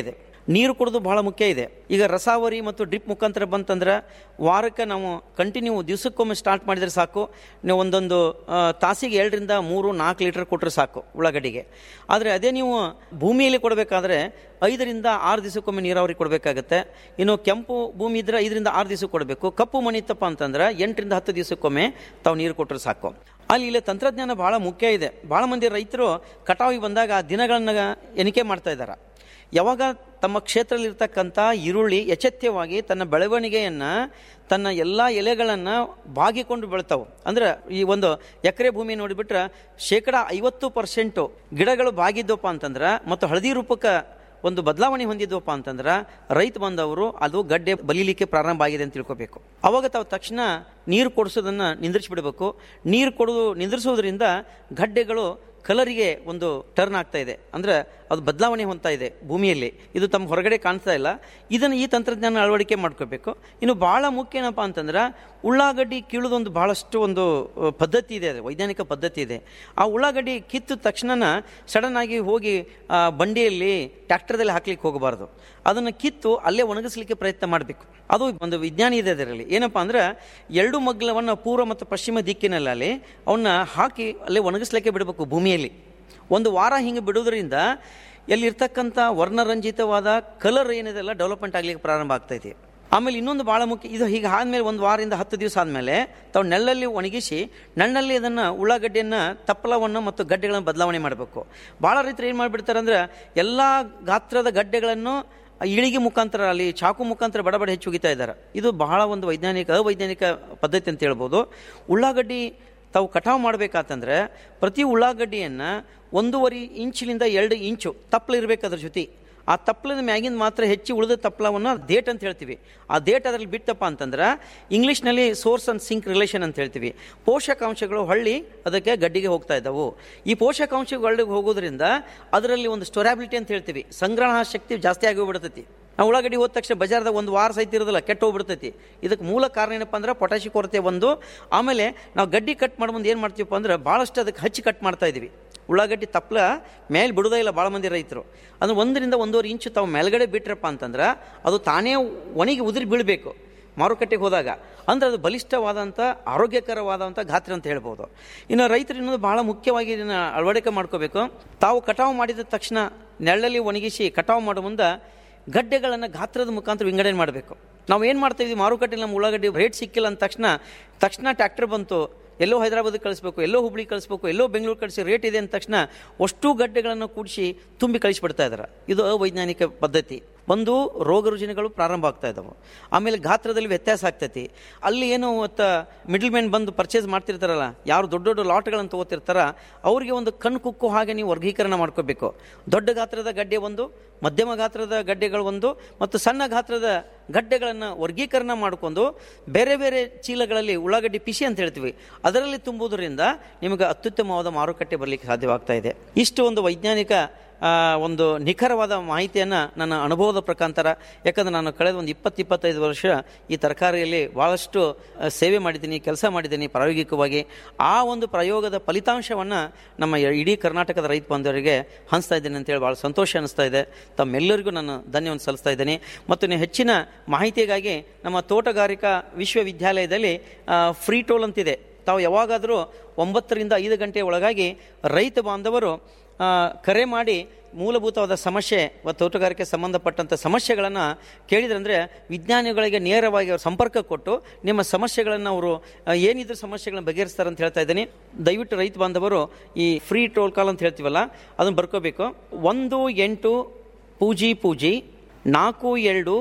ನೀರು ಕುಡಿದು ಬಹಳ ಮುಖ್ಯ ಇದೆ ಈಗ ರಸಾವರಿ ಮತ್ತು ಡ್ರಿಪ್ ಮುಖಾಂತರ ಬಂತಂದ್ರೆ ವಾರಕ್ಕೆ ನಾವು ಕಂಟಿನ್ಯೂ ದಿವಸಕ್ಕೊಮ್ಮೆ ಸ್ಟಾರ್ಟ್ ಮಾಡಿದರೆ ಸಾಕು ನೀವು ಒಂದೊಂದು ಆ, ತಾಸಿಗೆ ಎರಡರಿಂದ ಮೂರು ನಾಲ್ಕು ಲೀಟರ್ ಕೊಟ್ಟರೆ ಸಾಕು ಉಳ್ಳಾಗಡ್ಡಿಗೆ ಆದರೆ ಅದೇ ನೀವು ಭೂಮಿಯಲ್ಲಿ ಕೊಡಬೇಕಾದ್ರೆ ಐದರಿಂದ ಆರು ದಿವಸಕ್ಕೊಮ್ಮೆ ನೀರಾವರಿ ಕೊಡಬೇಕಾಗತ್ತೆ ಇನ್ನು ಕೆಂಪು ಭೂಮಿ ಇದ್ರೆ ಐದರಿಂದ ಆರು ದಿವಸಕ್ಕೆ ಕೊಡಬೇಕು ಕಪ್ಪು ಮಣ್ಣು ಇತ್ತಪ್ಪ ಅಂತಂದ್ರೆ ಎಂಟರಿಂದ ಹತ್ತು ದಿವಸಕ್ಕೊಮ್ಮೆ ತಾವು ನೀರು ಕೊಟ್ಟರೆ ಸಾಕು ಅಲ್ಲಿ ಇಲ್ಲಿ ತಂತ್ರಜ್ಞಾನ ಬಹಳ ಮುಖ್ಯ ಇದೆ ಭಾಳ ಮಂದಿ ರೈತರು ಕಟಾವಿಗೆ ಬಂದಾಗ ಆ ದಿನಗಳನ್ನ ಎಣಿಕೆ ಮಾಡ್ತಾ ಇದ್ದಾರೆ ಯಾವಾಗ ತಮ್ಮ ಕ್ಷೇತ್ರದಲ್ಲಿರ್ತಕ್ಕಂಥ ಈರುಳ್ಳಿ ಎಚ್ಚೆತ್ಯವಾಗಿ ತನ್ನ ಬೆಳವಣಿಗೆಯನ್ನು ತನ್ನ ಎಲ್ಲ ಎಲೆಗಳನ್ನು ಬಾಗಿಕೊಂಡು ಬೆಳ್ತಾವೆ ಅಂದ್ರೆ ಈ ಒಂದು ಎಕರೆ ಭೂಮಿ ನೋಡಿಬಿಟ್ರೆ ಶೇಕಡ ಐವತ್ತು ಪರ್ಸೆಂಟು ಗಿಡಗಳು ಬಾಗಿದ್ದವಪ್ಪ ಅಂತಂದ್ರೆ ಮತ್ತು ಹಳದಿ ರೂಪಕ್ಕೆ ಒಂದು ಬದಲಾವಣೆ ಹೊಂದಿದ್ವಪ್ಪ ಅಂತಂದ್ರೆ ರೈತ ಬಂದವರು ಅದು ಗಡ್ಡೆ ಬಲಿಲಿಕ್ಕೆ ಪ್ರಾರಂಭ ಆಗಿದೆ ಅಂತ ತಿಳ್ಕೊಬೇಕು ಅವಾಗ ತಾವು ತಕ್ಷಣ ನೀರು ಕೊಡಿಸೋದನ್ನು ನಿಂದ್ರಿಸ್ಬಿಡ್ಬೇಕು ನೀರು ಕೊಡೋದು ನಿಂದ್ರಿಸೋದ್ರಿಂದ ಗಡ್ಡೆಗಳು ಕಲರಿಗೆ ಒಂದು ಟರ್ನ್ ಆಗ್ತಾ ಇದೆ ಅಂದ್ರೆ ಅದು ಬದಲಾವಣೆ ಹೊಂದ್ತಾ ಇದೆ ಭೂಮಿಯಲ್ಲಿ ಇದು ತಮ್ಮ ಹೊರಗಡೆ ಕಾಣಿಸ್ತಾ ಇಲ್ಲ ಇದನ್ನು ಈ ತಂತ್ರಜ್ಞಾನ ಅಳವಡಿಕೆ ಮಾಡ್ಕೋಬೇಕು ಇನ್ನು ಭಾಳ ಮುಖ್ಯ ಏನಪ್ಪ ಅಂತಂದ್ರೆ ಉಳ್ಳಾಗಡ್ಡಿ ಕೀಳೋದೊಂದು ಭಾಳಷ್ಟು ಒಂದು ಅಹ್, ಪದ್ಧತಿ ಇದೆ ಅದು ವೈಜ್ಞಾನಿಕ ಪದ್ಧತಿ ಇದೆ ಆ ಉಳ್ಳಾಗಡ್ಡಿ ಕಿತ್ತು ತಕ್ಷಣ ಸಡನ್ ಆಗಿ ಹೋಗಿ ಆ ಬಂಡಿಯಲ್ಲಿ ಟ್ರ್ಯಾಕ್ಟರ್ದಲ್ಲಿ ಹಾಕ್ಲಿಕ್ಕೆ ಹೋಗಬಾರ್ದು ಅದನ್ನು ಕಿತ್ತು ಅಲ್ಲೇ ಒಣಗಿಸ್ಲಿಕ್ಕೆ ಪ್ರಯತ್ನ ಮಾಡಬೇಕು ಅದು ಒಂದು ವಿಜ್ಞಾನಿ ಇದೆ ಅದರಲ್ಲಿ ಏನಪ್ಪ ಅಂದ್ರೆ ಎರಡು ಮಗ್ಲವನ್ನು ಪೂರ್ವ ಮತ್ತು ಪಶ್ಚಿಮ ದಿಕ್ಕಿನಲ್ಲಿ ಅವನ್ನ ಹಾಕಿ ಅಲ್ಲೇ ಒಣಗಿಸ್ಲಿಕ್ಕೆ ಬಿಡಬೇಕು ಭೂಮಿಯಲ್ಲಿ ಒಂದು ವಾರ ಹಿಂಗೆ ಬಿಡೋದ್ರಿಂದ ಎಲ್ಲಿರ್ತಕ್ಕಂಥ ವರ್ಣರಂಜಿತವಾದ ಕಲರ್ ಏನಿದೆಲ್ಲ ಡೆವಲಪ್ಮೆಂಟ್ ಆಗ್ಲಿಕ್ಕೆ ಪ್ರಾರಂಭ ಆಗ್ತೈತಿ ಆಮೇಲೆ ಇನ್ನೊಂದು ಭಾಳ ಮುಖ್ಯ ಇದು ಹೀಗೆ ಆದಮೇಲೆ ಒಂದು ವಾರದಿಂದ ಹತ್ತು ದಿವಸ ಆದಮೇಲೆ ತಾವು ನೆಳ್ಳಲ್ಲಿ ಒಣಗಿಸಿ ನೆಣ್ಣಲ್ಲಿ ಅದನ್ನು ಉಳ್ಳಾಗಡ್ಡಿಯನ್ನು ತಪ್ಪಲವನ್ನು ಮತ್ತು ಗಡ್ಡೆಗಳನ್ನು ಬದಲಾವಣೆ ಮಾಡಬೇಕು ಭಾಳ ರೈತರು ಏನು ಮಾಡಿಬಿಡ್ತಾರೆ ಅಂದ್ರೆ ಎಲ್ಲ ಗಾತ್ರದ ಗಡ್ಡೆಗಳನ್ನು ಇಳಿಗೆ ಮುಖಾಂತರ ಅಲ್ಲಿ ಚಾಕು ಮುಖಾಂತರ ಬಡಬಡ ಹೆಚ್ಚು ಉಗಿತಾ ಇದ್ದಾರೆ ಇದು ಬಹಳ ಒಂದು ವೈಜ್ಞಾನಿಕ ಅವೈಜ್ಞಾನಿಕ ಪದ್ಧತಿ ಅಂತ ಹೇಳ್ಬೋದು ಉಳ್ಳಾಗಡ್ಡಿ ತಾವು ಕಟಾವು ಮಾಡಬೇಕಾತಂದ್ರೆ ಪ್ರತಿ ಉಳ್ಳಾಗಡ್ಡಿಯನ್ನು ಒಂದೂವರೆ ಇಂಚಿನಿಂದ ಎರಡು ಇಂಚು ತಪ್ಪಲು ಇರಬೇಕು ಅದ್ರ ಜೊತೆ ಆ ತಪ್ಪಲದ ಮ್ಯಾಗಿಂದ ಮಾತ್ರ ಹೆಚ್ಚಿ ಉಳಿದ ತಪ್ಪಲವನ್ನು ಡೇಟ್ ಅಂತ ಹೇಳ್ತೀವಿ ಆ ಡೇಟ್ ಅದರಲ್ಲಿ ಬಿಟ್ಟಪ್ಪ ಅಂತಂದ್ರೆ ಇಂಗ್ಲೀಷ್ನಲ್ಲಿ ಸೋರ್ಸ್ ಅಂಡ್ ಸಿಂಕ್ ರಿಲೇಷನ್ ಅಂತ ಹೇಳ್ತೀವಿ ಪೋಷಕಾಂಶಗಳು ಹಳ್ಳಿ ಅದಕ್ಕೆ ಗಡ್ಡಿಗೆ ಹೋಗ್ತಾ ಇದ್ದವು ಈ ಪೋಷಕಾಂಶಗಳು ಹಳ್ಳಿಗೆ ಹೋಗೋದ್ರಿಂದ ಅದರಲ್ಲಿ ಒಂದು ಸ್ಟೊರಾಬಿಲಿಟಿ ಅಂತ ಹೇಳ್ತೀವಿ ಸಂಗ್ರಹಣ ಶಕ್ತಿ ಜಾಸ್ತಿ ಆಗಿ ಹೋಗ್ಬಿಡ್ತೈತಿ ನಾವು ಉಳ್ಳಾಗಡ್ಡಿ ಹೋದ ತಕ್ಷಣ ಬಜಾರ್ದಾಗ ಒಂದು ವಾರ ಸಹಿತ ಇರೋದಿಲ್ಲ ಕೆಟ್ಟ ಹೋಗ್ಬಿಡ್ತೈತಿ ಇದಕ್ಕೆ ಮೂಲ ಕಾರಣ ಏನಪ್ಪ ಅಂದ್ರೆ ಪೊಟ್ಯಾಶಿ ಕೊರತೆ ಒಂದು ಆಮೇಲೆ ನಾವು ಗಡ್ಡಿ ಕಟ್ ಮಾಡೋ ಮುಂದೆ ಏನು ಮಾಡ್ತೀವಪ್ಪ ಅಂದ್ರೆ ಭಾಳಷ್ಟು ಅದಕ್ಕೆ ಹಚ್ಚಿ ಕಟ್ ಮಾಡ್ತಾ ಇದೀವಿ ಉಳ್ಳಾಗಡ್ಡಿ ತಪ್ಪಲ ಮೇಲೆ ಬಿಡೋದೇ ಇಲ್ಲ ಭಾಳ ಮಂದಿ ರೈತರು ಅಂದ್ರೆ ಒಂದರಿಂದ ಒಂದೂವರೆ ಇಂಚು ತಾವು ಮೇಲ್ಗಡೆ ಬಿಟ್ರಪ್ಪ ಅಂತಂದ್ರೆ ಅದು ತಾನೇ ಒಣಗಿ ಉದುರಿ ಬೀಳಬೇಕು ಮಾರುಕಟ್ಟೆಗೆ ಹೋದಾಗ ಅಂದ್ರೆ ಅದು ಬಲಿಷ್ಠವಾದಂಥ ಆರೋಗ್ಯಕರವಾದಂಥ ಗಾತ್ರ ಅಂತ ಹೇಳ್ಬೋದು ಇನ್ನು ರೈತರು ಇನ್ನೊಂದು ಬಹಳ ಮುಖ್ಯವಾಗಿ ಇದನ್ನು ಅಳವಡಿಕೆ ಮಾಡ್ಕೋಬೇಕು ತಾವು ಕಟಾವು ಮಾಡಿದ ತಕ್ಷಣ ನೆರಳಲ್ಲಿ ಒಣಗಿಸಿ ಕಟಾವು ಮಾಡೋ ಮುಂದೆ ಗಡ್ಡೆಗಳನ್ನು ಗಾತ್ರದ ಮುಖಾಂತರ ವಿಂಗಡಣೆ ಮಾಡಬೇಕು ನಾವು ಏನು ಮಾಡ್ತಾ ಇದ್ವಿ ಮಾರುಕಟ್ಟೆಯಲ್ಲಿ ನಮ್ಮ ಉಳ್ಳಾಗಡ್ಡಿ ರೇಟ್ ಸಿಕ್ಕಿಲ್ಲ ಅಂದ ತಕ್ಷಣ ತಕ್ಷಣ ಟ್ರ್ಯಾಕ್ಟರ್ ಬಂತು ಎಲ್ಲೋ ಹೈದರಾಬಾದ್ ಕಳಿಸ್ಬೇಕು ಎಲ್ಲೋ ಹುಬ್ಳಿ ಕಳಿಸ್ಬೇಕು ಎಲ್ಲೋ ಬೆಂಗಳೂರು ಕಳಿಸಿ ರೇಟ್ ಇದೆ ಅಂದ ತಕ್ಷಣ ಅಷ್ಟು ಗಡ್ಡೆಗಳನ್ನು ಕೂಡಿಸಿ ತುಂಬಿ ಕಳಿಸ್ಬಿಡ್ತಾ ಇದ್ದಾರೆ ಇದು ಅವೈಜ್ಞಾನಿಕ ಪದ್ಧತಿ ಒಂದು ರೋಗ ರುಜಿನಗಳು ಪ್ರಾರಂಭ ಆಗ್ತಾ ಇದ್ದಾವೆ ಆಮೇಲೆ ಗಾತ್ರದಲ್ಲಿ ವ್ಯತ್ಯಾಸ ಆಗ್ತೈತಿ ಅಲ್ಲಿ ಏನು ಮತ್ತು ಮಿಡಲ್ ಮ್ಯಾನ್ ಬಂದು ಪರ್ಚೇಸ್ ಮಾಡ್ತಿರ್ತಾರಲ್ಲ ಯಾರು ದೊಡ್ಡ ದೊಡ್ಡ ಲಾಟ್ಗಳನ್ನು ತಗೋತಿರ್ತಾರ ಅವರಿಗೆ ಒಂದು ಕಣ್ಣು ಕುಕ್ಕು ಹಾಗೆ ನೀವು ವರ್ಗೀಕರಣ ಮಾಡ್ಕೋಬೇಕು ದೊಡ್ಡ ಗಾತ್ರದ ಗಡ್ಡೆ ಒಂದು ಮಧ್ಯಮ ಗಾತ್ರದ ಗಡ್ಡೆಗಳು ಒಂದು ಮತ್ತು ಸಣ್ಣ ಗಾತ್ರದ ಗಡ್ಡೆಗಳನ್ನು ವರ್ಗೀಕರಣ ಮಾಡಿಕೊಂಡು ಬೇರೆ ಬೇರೆ ಚೀಲಗಳಲ್ಲಿ ಉಳ್ಳಾಗಡ್ಡಿ ಪಿಸಿ ಅಂತ ಹೇಳ್ತೀವಿ ಅದರಲ್ಲಿ ತುಂಬುವುದರಿಂದ ನಿಮಗೆ ಅತ್ಯುತ್ತಮವಾದ ಮಾರುಕಟ್ಟೆ ಬರಲಿಕ್ಕೆ ಸಾಧ್ಯವಾಗ್ತಾ ಇದೆ ಇಷ್ಟು ಒಂದು ವೈಜ್ಞಾನಿಕ ಆ, ಒಂದು ನಿಖರವಾದ ಮಾಹಿತಿಯನ್ನು ನನ್ನ ಅನುಭವದ ಪ್ರಕಾಂತರ ಯಾಕಂದ್ರೆ ನಾನು ಕಳೆದ ಒಂದು ಇಪ್ಪತ್ತು ಇಪ್ಪತ್ತೈದು ವರ್ಷ ಈ ತರಕಾರಿಯಲ್ಲಿ ಭಾಳಷ್ಟು ಆ, ಸೇವೆ ಮಾಡಿದ್ದೀನಿ ಕೆಲಸ ಮಾಡಿದ್ದೀನಿ ಪ್ರಾಯೋಗಿಕವಾಗಿ ಆ ಒಂದು ಪ್ರಯೋಗದ ಫಲಿತಾಂಶವನ್ನು ನಮ್ಮ ಇಡೀ ಕರ್ನಾಟಕದ ರೈತ ಬಾಂಧವರಿಗೆ ಹಂಚ್ತಾ ಇದ್ದೀನಿ ಅಂತೇಳಿ ಭಾಳ ಸಂತೋಷ ಅನಿಸ್ತಾ ಇದೆ ತಮ್ಮೆಲ್ಲರಿಗೂ ನಾನು ಧನ್ಯವಾದ ಸಲ್ಲಿಸ್ತಾ ಇದ್ದೀನಿ ಮತ್ತು ನೀವು ಹೆಚ್ಚಿನ ಮಾಹಿತಿಗಾಗಿ ನಮ್ಮ ತೋಟಗಾರಿಕಾ ವಿಶ್ವವಿದ್ಯಾಲಯದಲ್ಲಿ ಫ್ರೀ ಟೋಲ್ ಅಂತಿದೆ ತಾವು ಯಾವಾಗಾದರೂ ಒಂಬತ್ತರಿಂದ ಐದು ಗಂಟೆ ಒಳಗಾಗಿ ರೈತ ಬಾಂಧವರು ಆ, ಕರೆ ಮಾಡಿ ಮೂಲಭೂತವಾದ ಸಮಸ್ಯೆ ಮತ್ತು ತೋಟಗಾರಿಕೆ ಸಂಬಂಧಪಟ್ಟಂಥ ಸಮಸ್ಯೆಗಳನ್ನು ಕೇಳಿದ್ರಂದ್ರೆ ವಿಜ್ಞಾನಿಗಳಿಗೆ ನೇರವಾಗಿ ಅವ್ರು ಸಂಪರ್ಕ ಕೊಟ್ಟು ನಿಮ್ಮ ಸಮಸ್ಯೆಗಳನ್ನು ಅವರು ಆ, ಏನಿದ್ರು ಸಮಸ್ಯೆಗಳನ್ನು ಬಗೆಹರಿಸ್ತಾರೆ ಅಂತ ಹೇಳ್ತಾ ಇದ್ದೀನಿ ದಯವಿಟ್ಟು ರೈತ ಬಾಂಧವರು ಈ ಫ್ರೀ ಟೋಲ್ ಕಾಲ್ ಅಂತ ಹೇಳ್ತೀವಲ್ಲ ಅದನ್ನು ಬರ್ಕೋಬೇಕು ಒಂದು ಎಂಟು ಪೂಜಿ ಪೂಜಿ ನಾಲ್ಕು ಎರಡು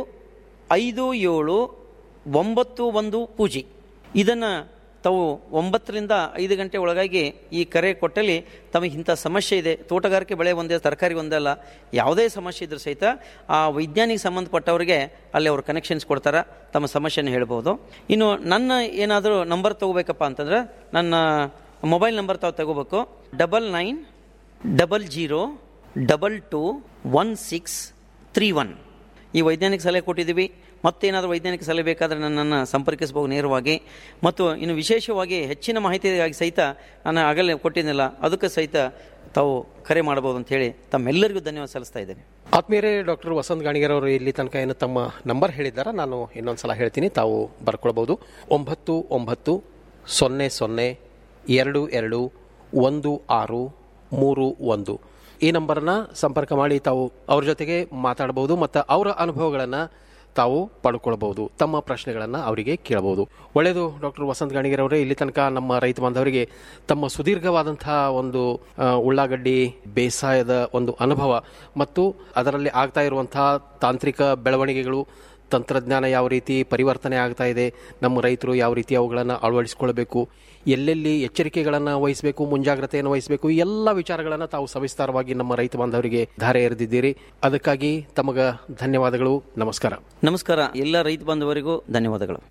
ಐದು ಏಳು ಒಂಬತ್ತು ಒಂದು ಪೂಜಿ ಇದನ್ನು ತಾವು ಒಂಬತ್ತರಿಂದ ಐದು ಗಂಟೆ ಒಳಗಾಗಿ ಈ ಕರೆ ಕೊಟ್ಟಲ್ಲಿ ತಮಗೆ ಇಂಥ ಸಮಸ್ಯೆ ಇದೆ ತೋಟಗಾರಿಕೆ ಬೆಳೆ ಒಂದೇ ತರಕಾರಿ ಒಂದೇ ಅಲ್ಲ ಯಾವುದೇ ಸಮಸ್ಯೆ ಇದ್ರೂ ಸಹಿತ ಆ ವೈಜ್ಞಾನಿಕ ಸಂಬಂಧಪಟ್ಟವರಿಗೆ ಅಲ್ಲಿ ಅವರು ಕನೆಕ್ಷನ್ಸ್ ಕೊಡ್ತಾರೆ ತಮ್ಮ ಸಮಸ್ಯೆನ ಹೇಳ್ಬೋದು ಇನ್ನು ನನ್ನ ಏನಾದರೂ ನಂಬರ್ ತಗೋಬೇಕಪ್ಪ ಅಂತಂದ್ರೆ ನನ್ನ ಮೊಬೈಲ್ ನಂಬರ್ ತಾವು ತಗೋಬೇಕು double nine double zero double two one six three one ಈ ವೈಜ್ಞಾನಿಕ ಸಲಹೆ ಕೊಟ್ಟಿದ್ದೀವಿ ಮತ್ತೇನಾದರೂ ವೈಜ್ಞಾನಿಕ ಸಲಹೆ ಬೇಕಾದರೆ ನನ್ನನ್ನು ಸಂಪರ್ಕಿಸಬಹುದು ನೇರವಾಗಿ ಮತ್ತು ಇನ್ನು ವಿಶೇಷವಾಗಿ ಹೆಚ್ಚಿನ ಮಾಹಿತಿಗಾಗಿ ಸಹಿತ ನಾನು ಆಗಲೇ ಕೊಟ್ಟಿದ್ದಿಲ್ಲ ಅದಕ್ಕೆ ಸಹಿತ ತಾವು ಕರೆ ಮಾಡಬಹುದು ಅಂತ ಹೇಳಿ ತಮ್ಮೆಲ್ಲರಿಗೂ ಧನ್ಯವಾದ ಸಲ್ಲಿಸ್ತಾ ಇದ್ದೇನೆ ಆತ್ಮೀಯರೇ ಡಾಕ್ಟರ್ ವಸಂತ್ ಗಾಣಿಗರ್ ಅವರು ಇಲ್ಲಿ ತನಕ ಏನು ತಮ್ಮ ನಂಬರ್ ಹೇಳಿದ್ದಾರೆ ನಾನು ಇನ್ನೊಂದ್ಸಲ ಹೇಳ್ತೀನಿ ತಾವು ಬರ್ಕೊಳ್ಬೋದು ಒಂಬತ್ತು ಒಂಬತ್ತು ಸೊನ್ನೆ ಸೊನ್ನೆ ಎರಡು ಎರಡು ಒಂದು ಆರು ಮೂರು ಒಂದು ಈ ನಂಬರ್ನ ಸಂಪರ್ಕ ಮಾಡಿ ತಾವು ಅವ್ರ ಜೊತೆಗೆ ಮಾತಾಡಬಹುದು ಮತ್ತು ಅವರ ಅನುಭವಗಳನ್ನು ತಾವು ಪಡ್ಕೊಳ್ಬಹುದು ತಮ್ಮ ಪ್ರಶ್ನೆಗಳನ್ನು ಅವರಿಗೆ ಕೇಳಬಹುದು ಒಳ್ಳೆಯದು ಡಾಕ್ಟರ್ ವಸಂತ್ ಗಾಣಿಗರ್ ಅವರೇ ಇಲ್ಲಿ ತನಕ ನಮ್ಮ ರೈತ ಬಾಂಧವರಿಗೆ ತಮ್ಮ ಸುದೀರ್ಘವಾದಂತಹ ಒಂದು ಆ, ಉಳ್ಳಾಗಡ್ಡಿ ಬೇಸಾಯದ ಒಂದು ಅನುಭವ ಮತ್ತು ಅದರಲ್ಲಿ ಆಗ್ತಾ ಇರುವಂತಹ ತಾಂತ್ರಿಕ ಬೆಳವಣಿಗೆಗಳು ತಂತ್ರಜ್ಞಾನ ಯಾವ ರೀತಿ ಪರಿವರ್ತನೆ ಆಗ್ತಾ ಇದೆ ನಮ್ಮ ರೈತರು ಯಾವ ರೀತಿ ಅವುಗಳನ್ನು ಅಳವಡಿಸಿಕೊಳ್ಬೇಕು ಎಲ್ಲೆಲ್ಲಿ ಎಚ್ಚರಿಕೆಗಳನ್ನು ವಹಿಸಬೇಕು ಮುಂಜಾಗ್ರತೆಯನ್ನು ವಹಿಸಬೇಕು ಈ ಎಲ್ಲ ವಿಚಾರಗಳನ್ನು ತಾವು ಸವಿಸ್ತಾರವಾಗಿ ನಮ್ಮ ರೈತ ಬಾಂಧವರಿಗೆ ಧಾರೆ ಎರೆದಿದ್ದೀರಿ ಅದಕ್ಕಾಗಿ ತಮಗ ಧನ್ಯವಾದಗಳು ನಮಸ್ಕಾರ ನಮಸ್ಕಾರ ಎಲ್ಲ ರೈತ ಬಾಂಧವರಿಗೂ ಧನ್ಯವಾದಗಳು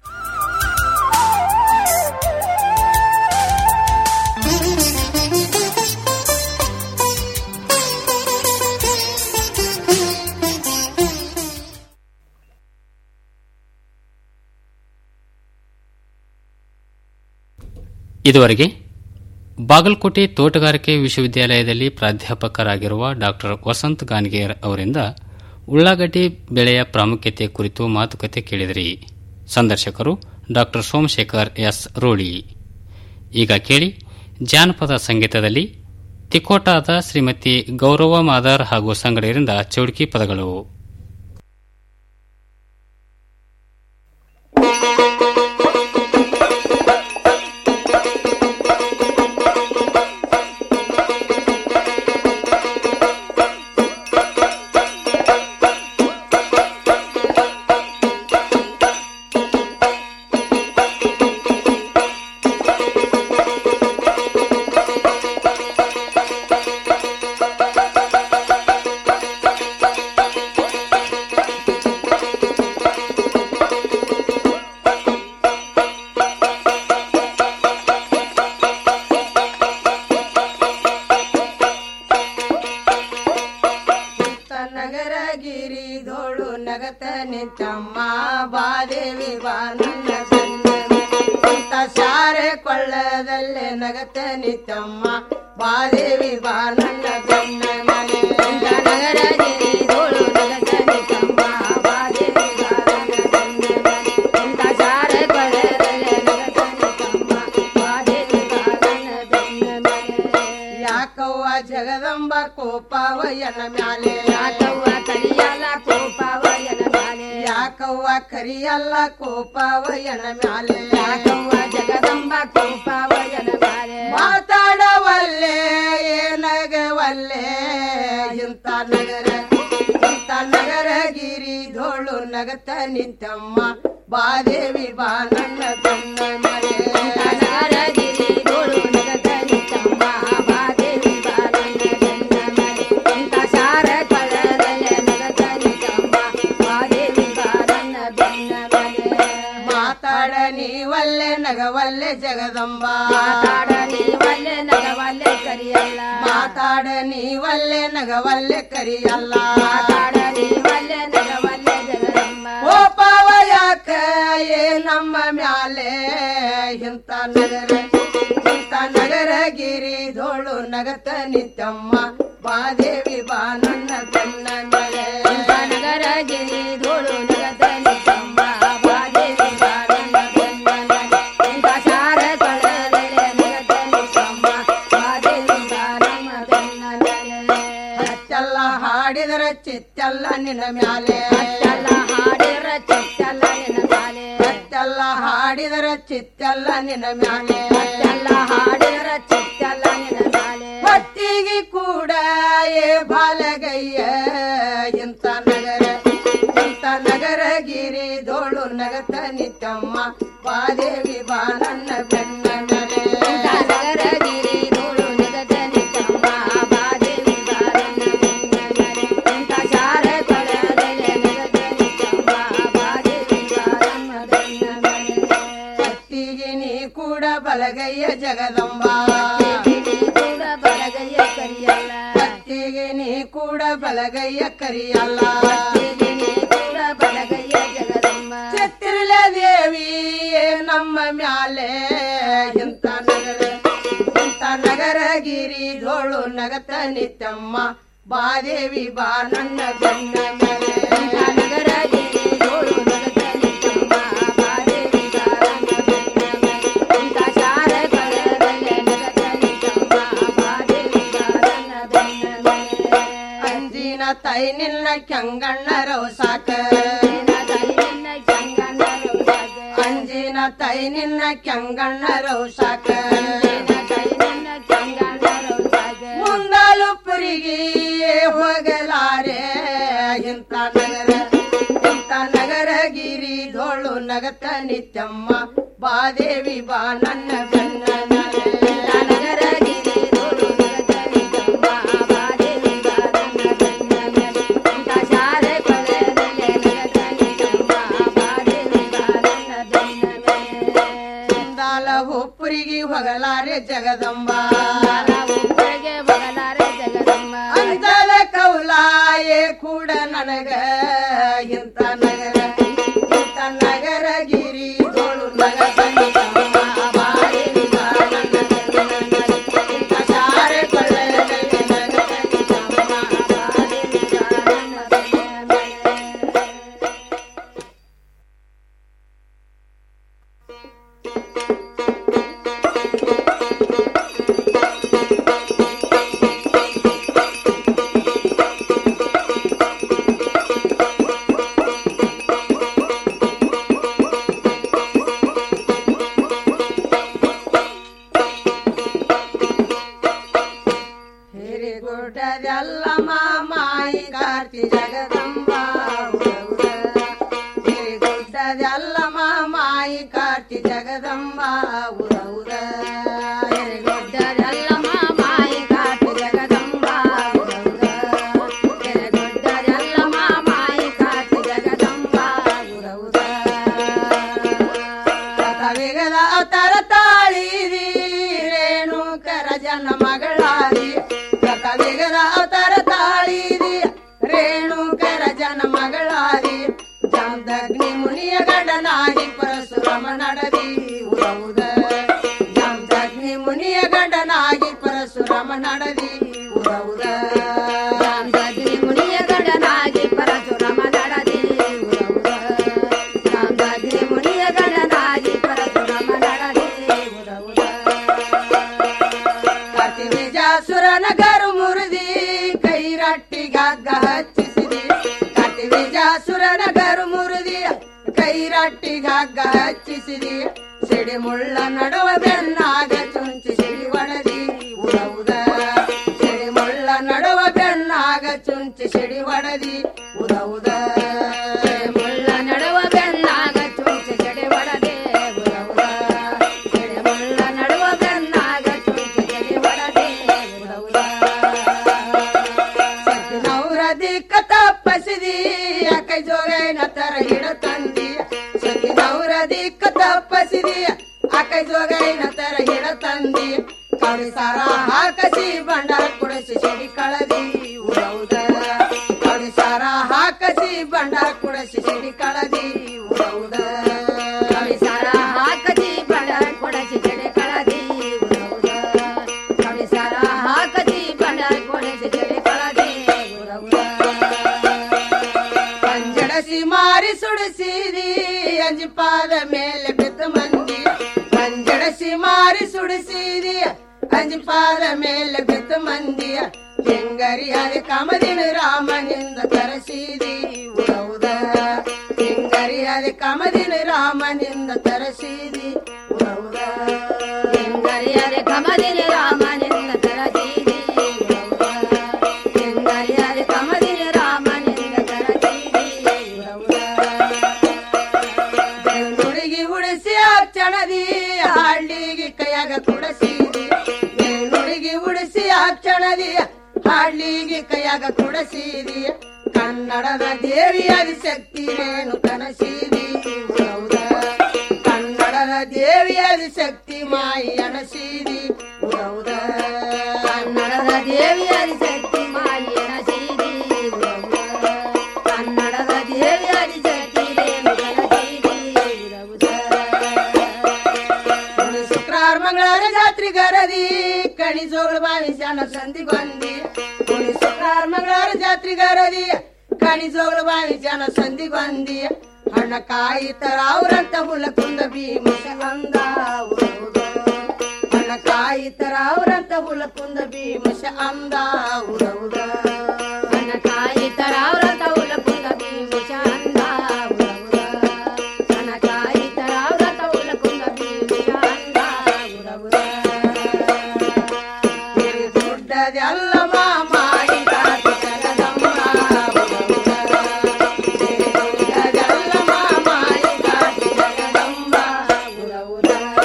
ಇದುವರೆಗೆ ಬಾಗಲಕೋಟೆ ತೋಟಗಾರಿಕೆ ವಿಶ್ವವಿದ್ಯಾಲಯದಲ್ಲಿ ಪ್ರಾಧ್ಯಾಪಕರಾಗಿರುವ ಡಾಕ್ಟರ್ ವಸಂತ್ ಗಾನ್ಗೇರ್ ಅವರಿಂದ ಉಳ್ಳಾಗಡ್ಡಿ ಬೆಳೆಯ ಪ್ರಾಮುಖ್ಯತೆ ಕುರಿತು ಮಾತುಕತೆ ಕೇಳಿದಿರಿ ಸಂದರ್ಶಕರು ಡಾಕ್ಟರ್ ಸೋಮಶೇಖರ್ ಎಸ್ ರೋಳಿ ಈಗ ಕೇಳಿ ಜಾನಪದ ಸಂಗೀತದಲ್ಲಿ ತಿಕೋಟಾದ ಶ್ರೀಮತಿ ಗೌರವ ಮಾದರ್ ಹಾಗೂ ಸಂಗಡಿಯರಿಂದ ಚೌಡ್ಕಿ ಪದಗಳು ನಗರ ಗಿರಿ ಧೋಳು ನಗತ ನಿಂತಮ್ಮ ಬಾದೇವಿ ಬಾ ನನ್ನ ಅಂತ ಸಾರೆ ಕೊಳ್ಳದಲ್ಲೇ ನಗತ ನಿಂತಮ್ಮ ಬಾದೇವಿ ಬಾ ನನ್ನ ಬೆನ್ನ ಮನೆ ನಗರ ಗಿರಿ ಧೋಳು ನಗತ ನಿಂತಮ್ಮ ಬಾದೇವಿ ಬಾ ನನ್ನ ಬೆನ್ನ ಮನೆ ಅಂತ ಸಾರೆ ಕೊಳ್ಳದಲ್ಲೇ ನಗತ ನಿಂತಮ್ಮ ಬಾದೇವಿ ಬಾ ನನ್ನ ಬೆನ್ನ ಮನೆ ಯಾಕವ್ವ ಜಗದಂಬ ಕೋಪವಯನ ಮ್ಯಾಲೆ ಯಾಕವ್ವ ಕರಿಯಲ್ಲ ಕೋಪವಯನ ಮ್ಯಾಲೆ ಯಾಕವ್ವ ಕರಿಯಲ್ಲ ಕೋಪವಯನ ಮ್ಯಾಲೆ ಯಾಕವ್ವ ಜಗದಂಬ ಕೋಪವಯನ ಮ್ಯಾಲೆ ಮಾತಾಡವಲ್ಲೆ ಏನಗವಲ್ಲೆ ಇಂಥ ನಗರ ಇಂಥ ನಗರ ಗಿರಿ ಧೋಳು ನಗತ ನಿಂತಮ್ಮ ಬಾದೇವಿ ಬಾ ನನ್ನ ಬೆನ್ನ ಮನೆ ನಗರ ಗಿರಿ ಧೋಳು ನಗತ ನಿಂತಮ್ಮ ಬಾದೇವಿ ಬಾ ನನ್ನ ಬೆನ್ನ ಮನೆ ಇಂಥ ಸಾರ ಕಳದಲೆ ನಗತ ನಿಂತಮ್ಮ ಬಾದೇವಿ ಬಾ ನನ್ನ ಬೆನ್ನ ಮನೆ ಮಾತಾಡ ನೀವಲ್ಲೆ ನಗವಲ್ಲೆ ಜಗದಂಬ ಮಾತಾಡ ನೀವಲ್ಲೆ ನಗವಲ್ಲೆ ಕರಿಯಲ್ಲ ಮಾತಾಡ ನೀವಲ್ಲೆ ನಗವಲ್ಲೆ ಕರಿಯಲ್ಲ ಮಾತಾಡ ನೀವಲ್ಲೆ ನಗವಲ್ಲೆ ಜಗದಂಬ ಓ ಪಾವ ಯಾಕ ಏ ನಮ್ಮ ಮ್ಯಾಲೆ ಇಂಥ ನಗರ ಇಂಥ ನಗರ ಗಿರಿ ಧೋಳು ನಗತ ನಿಂತಮ್ಮ ಬಾದೇವಿ ಬಾ ನನ್ನ ಬೆನ್ನ ಮೇಲೆ ನಗರ ಗಿರಿ ಧೋಳು ನಗತ ನಿಂತಮ್ಮ ಬಾದೇವಿ ಬಾ ನನ್ನ ಬೆನ್ನ ಮೇಲೆ ಇಂಥ ಸಾರ ಕಳಲೆ ನಗತ ನಿಂತಮ್ಮ ಬಾದೇವಿ ಬಾ ನಮ್ಮ ಬೆನ್ನ ಮೇಲೆ ಹಚ್ಚಲ್ಲ ಹಾಡಿದರ ಚಿತ್ತಲ್ಲ ನಿನ್ನ ಮ್ಯಾಲೆ ಹಚ್ಚಲ್ಲ ಹಾಡಿದರ ಚಿತ್ತಲ್ಲ ನಿನ್ನ ಮ್ಯಾಲೆ ಹಚ್ಚಲ್ಲ ಹಾಡಿದರ ಚಿತ್ತಲ್ಲ ನಿನ್ನ ಮ್ಯಾಲೆ ಹಚ್ಚಲ್ಲ ಹಾಡಿದರ ಚಿತ್ತಲ್ಲ ನಿನ್ನ ಮ್ಯಾಲೆ ಹೊತ್ತಿಗೆ ಕೂಡ ಏ ಬಾಲಗಯ್ಯ ಇಂಥ ನಗರ ಇಂಥ ನಗರ ಗಿರಿ ಧೋಳು ನಗತ ನಿತ್ತಮ್ಮ ಬಾದೇವಿ ಬಾ ನನ್ನ ಬೆನ್ನ ಮೇಲೆ ನಗರ ಗಿರಿ ಧೋಳು ನಗತ ನಿತ್ತಮ್ಮ ಬಾದೇವಿ ಬಾ ನನ್ನ ಬೆನ್ನ ಮೇಲೆ ಇಂಥ ಶಾರ ಕೊಳದಲೆ ನಗತ ನಿತ್ತಮ್ಮ ಬಾದೇವಿ ಬಾ ನನ್ನ ಬೆನ್ನ ಮೇಲೆ ಕತ್ತಿಗೆ ನೀ ಕೂಡ ಬಲಗಯ್ಯ ಜಗದಂಬ ಕೂಡ ಬಲಗಯ್ಯ ಕರಿಯಲ್ಲ ಕತ್ತಿಗೆ ನೀ ಕೂಡ ಬಲಗಯ್ಯ ಕರಿಯಲ್ಲ ಕತ್ತಿಗೆ ನೀ ಕೂಡ ಬಲಗಯ್ಯ ಜಗದಂಬ ಮ್ಯಾಲೆ ಇಂಥ ನಗರ ಇಂಥ ನಗರಗಿರಿ ಧೋಳು ನಗತ ನಿತ್ಯಮ್ಮ ಬಾದೇವಿ ಬಾ ನನ್ನ ಬೆನ್ನ ಮೇಲೆ ಇಂಥ ನಗರಗಿರಿ ಧೋಳು ನಗತ ನಿತ್ಯಮ್ಮ ಬಾದೇವಿ ಬಾ ನನ್ನ ಬೆನ್ನ ಮೇಲೆ ಇಂಥ ಶಾರ ಕಳೆದಲ್ಲೇ ನಗತ ನಿತ್ಯಮ್ಮ ಬಾದೇವಿ ಬಾ ನನ್ನ ಬೆನ್ನ ಮೇಲೆ ಅಂಜಿನ ತೈ ನಿನ್ನ ಕೆಂಗಣ್ಣರವ ಸಾಕ ಅಂಜಿನ ತೈ ನಿನ್ನ ಕೆಂಗಣ್ಣರವ ಸಾಕ ಮುಂದಲು ಪುರಿಗೆ ಹೋಗಲಾರೆ ಇಂಥ ನಗರ ಇಂಥ ನಗರಗಿರಿ ಧೋಳು ನಗತ ನಿತ್ಯಮ್ಮ ಬಾದೇವಿ ಬಾ ನನ್ನ ಬೆನ್ನ ಮೇಲೆ. ಇಂಥ ನಗರಗಿರಿ ಧೋಳು ನಗತ ನಿತ್ಯಮ್ಮ ಬಾದೇವಿ ಬಾ ನನ್ನ ಬೆನ್ನ ಮೇಲೆ. ಇಂಥ ಶಾಲೆ ಕೊಳೆದಲ್ಲೇ ನಗತ ನಿತ್ಯಮ್ಮ ಬಾದೇವಿ ಬಾ ನನ್ನ ಬೆನ್ನ ಮೇಲೆ. ಇಂದಾಲ ಹುಪ್ಪುರಿಗೆ ಹೊಗಲಾರೆ ಜಗದಂಬ ಅಂದಲ ಕೌಲಾಯೇ ಕೂಡ ನನಗ ಇಂಥ ನಗರ ಇಂಥ ನಗರ ಗಿರಿ ತೋಳು ನಗರ ಬಾರಿ ಇಂಥ ಶಾರೆ ಕೊಳ್ಳದಲ್ಲಿ ನಗರ ಹಿರಿಗುಡ್ಡದೆಲ್ಲ ಮಾಮಾಯಿ ಕಾರ್ತಿ ಜಗದಂಬ ಹಿರಿಗುಡ್ಡದೆಲ್ಲ ಮಾಮಾಯಿ ಕಾರ್ತಿ ಜಗದಂಬ ಉದ ಉದ ಹಿರಿಗುಡ್ಡದೆಲ್ಲ ಮಾಮಾಯಿ ಕಾರ್ತಿ ಜಗದಂಬ ಉದ ಉದ ಹಿರಿಗುಡ್ಡದೆಲ್ಲ ಮಾಮಾಯಿ ಕಾರ್ತಿ ಜಗದಂಬ ಉದ ಉದ ಕಥವಿಗದ ಅವತಾರ ತಾಳಿದಿ ರೇಣುಕರ ಜನ ಮಗಳಾದಿ ಕಥವಿಗದ ಅವತಾರ ತಾಳಿದಿ ರೇಣುಕರ ಜನ ಮಗಳಾದಿ ಜಾಮದಗ್ನಿ ಮುನಿಯ ಗಂಡನಾಗಿ ಪರಶುರಾಮ ನಡದಿ ಉದ ಜಾಮದಗ್ನಿ ಮುನಿಯ ಗಂಡನಾಗಿ ಪರಶುರಾಮ ನಡದಿ ಉದ ಉದ ಜಾಮದಗ್ನಿ ಮುನಿಯ ಗಂಡನಾಗಿ ಪರಶುರಾಮ ನಡದಿ ಉದ ಉದ ಜಾಮದಗ್ನಿ ಮುನಿಯ ಗಂಡನಾಗಿ ಪರಶುರಾಮ ನಡದಿ ಉದ ಉದ ಕತಿ ವಿಜಾಸುರನ ಗರು ಮುರಿದಿ ಕೈರಟ್ಟಿಗಾಗ ಹಚ್ಚಿಸಿದಿ ಕತಿ ವಿಜಾಸುರನ ಗರು ಮುರಿದಿ ಕೈರಟ್ಟಿಗಾಗ ಹಚ್ಚಿಸಿದಿ ಸಿಡಿ ಮುಳ್ಳ ನಡುವ ಬೆನ್ನಾಗ ಚುಂಚಿ ಸಿಡಿ ಒಡದಿ ಉದ ಉದ ಸಿಡಿ ಮುಳ್ಳ ನಡುವ ಬೆನ್ನಾಗ ಚುಂಚಿ ಸಿಡಿ ಒಡದಿ ಉದ ಉದ ಸಿಡಿ ಮುಳ್ಳ ನಡುವ ಬೆನ್ನಾಗ ಚುಂಚಿ ಸಿಡಿ ಒಡದೆ ಉದ ಉದ ಸಿಡಿ ಮುಳ್ಳ ನಡುವ ಬೆನ್ನಾಗ ಚುಂಚಿ ಸಿಡಿ ಒಡದೆ ಉದ ಉದ ಸತ್ತಿನವರ ದಿಕ್ಕ ತಪ್ಪಸಿದಿ ಯಾಕೆ ಜೋಗೈನ ತರ ಹಿಡ ತಂದಿ ಸತ್ತಿನವರ ದಿಕ್ಕ ತಪ್ಪಸಿದಿ ಆಕೈ ಜೋಗೈನ ತರ ಹಿಡ ತಂದಿ ಕವಿ ಸಾರ ಹಾಕಸಿ ಬಂಡಾರ ಕುಡಿಸಿ ಸಿಡಿ ಕಳದಿ ಉಡೌದ ಕವಿ ಸಾರ ಹಾಕಸಿ ಬಂಡಾರ ಕುಡಿಸಿ ಸಿಡಿ ಕಳದಿ ಉಡೌದ ಕವಿ ಸಾರ ಹಾಕಸಿ ಬಂಡಾರ ಕುಡಿಸಿ ಸಿಡಿ ಕಳದಿ ಉಡೌದ ಕವಿ ಸಾರ ಹಾಕಸಿ ಬಂಡಾರ ಕುಡಿಸಿ ಸಿಡಿ ಕಳದಿ ಉಡೌದ ಪಂಜಡಸಿ ಮಾರಿ ಸುಡಿಸಿದಿ ಅಂಜಿಪಾದ ಮೇಲೆ ಬಿದ್ದ ಮಂದಿ ಪಂಜಡಸಿ ಮಾರಿ ಸುಡಿಸಿದಿ ಅಂಜಿಪಾದ ಮೇಲೆ ಬಿದ್ದ ಮಂದಿ ಹೆಂಗರಿ ಅದ ಕಮದಿನ ರಾಮನಿಂದ ತರಸಿದಿ ಉದೌದ ಹೆಂಗರಿ ಅದ ಕಮದಿನ ರಾಮನಿಂದ ತರಸಿದಿ ಉದೌದ ಹೆಂಗರಿ ಅದ ಕಮದಿನ ರಾಮನಿಂದ ತರಸಿದಿ ಉದೌದ ಹೆಂಗರಿ ಅದ ಕಮದಿನ ರಾಮನಿಂದ ತರಸಿದಿ ಉದೌದ ಬೆಳ್ಳುಡಿಗೆ ಉಡಿಸಿ ಅಕ್ಷಣದಿ ಹಳ್ಳಿಗೆ ಕೈಯಾಗ ಕುಡಸಿದಿ ಬೆಳ್ಳುಡಿಗೆ ಉಡಿಸಿ ಅಕ್ಷಣದಿ ಹಳ್ಳಿಗೆ ಕೈಯಾಗ ಕುಡಸಿದಿ ಕನ್ನಡದ ದೇವಿ ಆದಿಶಕ್ತಿ ರೇಣು ಕನಸಿದಿ ಉದೌದ ಕನ್ನಡದ ದೇವಿ ಆದಿಶಕ್ತಿ ಮಾಯಿ ಅನಸಿದಿ ಉದೌದ ಕನ್ನಡದ ದೇವಿ ಆದಿಶಕ್ತಿ ಮಾಯಿ ಅನಸಿದಿ ಉದೌದ ಕನ್ನಡದ ದೇವಿ ಆದಿಶಕ್ತಿ ರೇಣು ಕನಸಿದಿ ಉದೌದ ಜಾತ್ರೆ ಗರದಿ ಕಣಿ ಜೋಗಳು ಬಾವಿ ಶಾನ ಸಂಧಿ ಗೊಂದಿ ಕುಣಿ ಸುತ್ತಾರ ಮಂಗಳವಾರ ಜಾತ್ರೆ ಗರದಿ ಕಣಿ ಜೋಗಳು ಬಾವಿ ಶಾನ ಸಂಧಿ ಗೊಂದಿ ಹಣ್ಣ ಕಾಯಿ ತರ ಅವ್ರಂತ ಹುಲ ಕುಂದ ಭೀಮಸ ಅಂದ ಉರುವುದು. ಹಣ್ಣ ಕಾಯಿ ತರ ಅವ್ರಂತ ಹುಲ ಕುಂದ ಭೀಮಸ ಅಂದ ಉರವುದ ನನ್ನ ಕಾಯಿ ತರ ಅವ್ರಂತ ಹುಲ ಕುಂದ ಭೀಮಶ ಅಂದ ಉರವುದ. ನನ್ನ ಕಾಯಿ ತರ ಅವ್ರಂತ ಹುಲ ಕುಂದ ಭೀಮಶ ಅಂದ ಉರವುದ. ದೊಡ್ಡದೆಲ್ಲ ಮಾಡಿದ ಜಗದಂಬ ಉರವುದ. ದೊಡ್ಡದೆಲ್ಲ ಮಾಡಿದ ಜಗದಂಬ ಉರವುದ.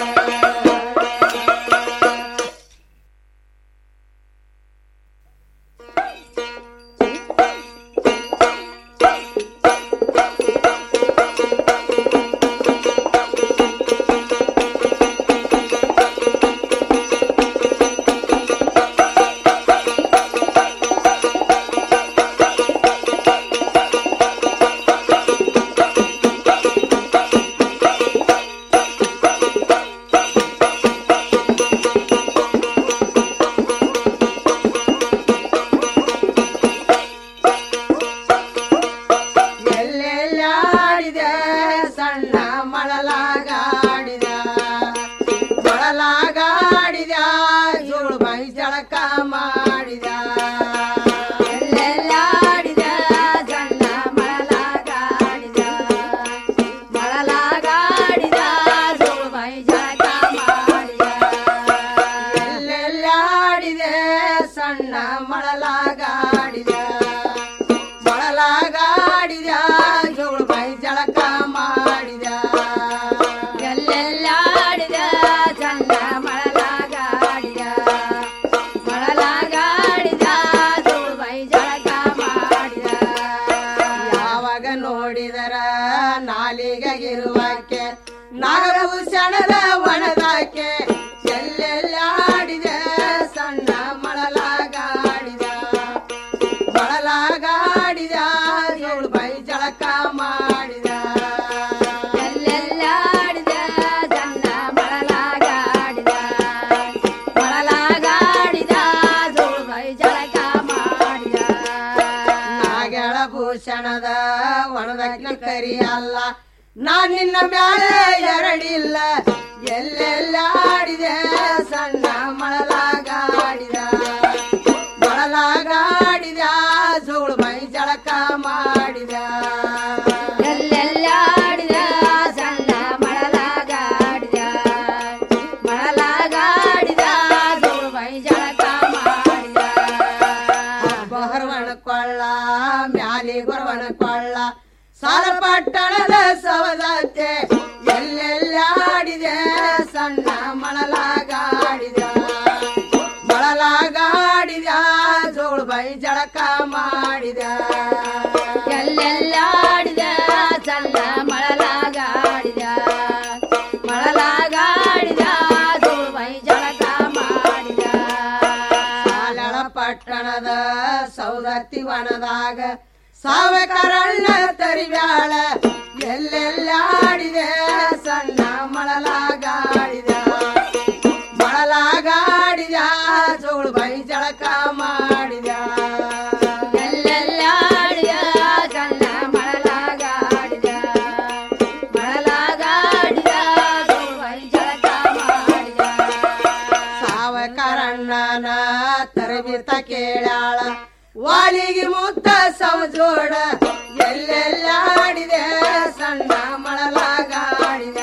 ಎಲ್ಲೆಲ್ಲಾಡಿದ ಸಣ್ಣ ಮಳಲಾಗಾಡಿದ ಮಳಲಾಗಾಡಿದ ಜೋಳು ಮೈ ಜಳಕ ಮಾಡಿದ ಎಲ್ಲೆಲ್ಲಾಡಿದ ಸಣ್ಣ ಮಳಲಾಗಾಡಿದ ಮಳಲಾಗಾಡಿದ ಜೋಳು ಮೈ ಜಳಕ ಮಾಡಿದ ಎಲ್ಲೆಲ್ಲಾಡಿದೆ ಸಣ್ಣ ಮಳಲಾಗಾಡಿದ ಮಳಲಾಗಾಡಿದ ಜೋಳು ಮೈ ಜಳಕ ಮಾಡಿದ ಎಲ್ಲೆಲ್ಲಾಡಿದ ಸಣ್ಣ ಮಳಲಾಗಾಡಿದ ಮಳಲಾಗಾಡಿದ ಜೋಳು ಮೈ ಜಳಕ ಮಾಡಿದ ಯಾವಾಗ ನೋಡಿದರ ನಾಲಿಗೆಗಿರುವಕ್ಕೆ ನಾಗಭೂಷಣದ ಒಣದಾಕೆ ಎಲ್ಲೆಲ್ಲಾಡಿದ ಸಣ್ಣ ಮಳಲಾಗಾಡಿದ ಮಳಲಾಗಾಡಿದ ಜೋಳು ಬೈ ಜಳಕ ಮಾಡಿದ ಎಲ್ಲೆಲ್ಲಾಡಿದ ಸಣ್ಣ ಮಳಲಾಗಾಡಿದ ಮಳಲಾಗಾಡಿದ ಜೋಳು ಮೈ ಜಳಕ ಮಾಡಿದ ನಾಗೆಳ ಭೂಷಣದ ಒಣದಕ್ಕೆ ಕರಿಯಲ್ಲ ನಾ ನಿನ್ನ ಮ್ಯಾಲೆ ಎರಡಿಲ್ಲ ಎಲ್ಲೆಲ್ಲಾಡಿದೆ ಸಣ್ಣ ಮಳಲಾಗಾಡಿದ ಮಳಲಾಗಾಡಿದ ಜೋಳು ಮೈ ಜಳಕ ಮಾಡಿದ ಎಲ್ಲೆಲ್ಲಾಡಿದ ಸಣ್ಣ ಮಳಲಾಗಾಡಿದ ಮಳಲಾಗಾಡಿದ ಜೋಳು ಮೈ ಜಳಕ ಮಾಡಿದ ಬಹರ್ವಣ ಕೊಳ್ಳ ಮ್ಯಾಲಿ ಗೊರವಣ ಕೊಳ್ಳ ಸಾಲ ಪಟ್ಟಣದ ಸವದತ್ತೆ ಎಲ್ಲೆಲ್ಲಾಡಿದೆ ಸಣ್ಣ ಮಳಲಾಗಾಡಿದ ಮಳಲಾಗಾಡಿದ ಜೋಳು ಬೈ ಜಳಕ ಮಾಡಿದ ಎಲ್ಲೆಲ್ಲಾಡಿದ ಸಣ್ಣ ಮಳಲಾಗಾಡಿದ ಮಳಲಾಗಾಡಿದ ಜೋಳು ಮೈ ಜಳಕ ಮಾಡಿದ ಸಾಲಳ ಪಟ್ಟಣದ ಸೌದತ್ತಿ ವನದಾಗ ಸಾವಕರಣ್ಣ ತರಿಬ್ಯಾಳ ಎಲ್ಲೆಲ್ಲಾಡಿದೆ ಸಣ್ಣ ಮಳಲಾಗಾಡಿದ ಮಳಲಾಗಾಡಿದ ಜೋಳು ಬೈ ಜಳಕ ಮಾಡಿದ ಎಲ್ಲೆಲ್ಲಾಡಿದ ಸಣ್ಣ ಮಳಲಾಗಾಡಿದ ಮಳಲಾಗಾಡಿದ ಜೋಳು ಮೈ ಜಳಕ ಮಾಡಿದ ಸಾವಕರಣ್ಣನ ತರಬಿತ ಕೇಳಾಳ ವಾಲಿಗೆ ಮುತ್ತ ಸವಜೋಡ ಎಲ್ಲೆಲ್ಲಾಡಿದೆ ಸಣ್ಣ ಮಳಲಾಗಾಡಿದ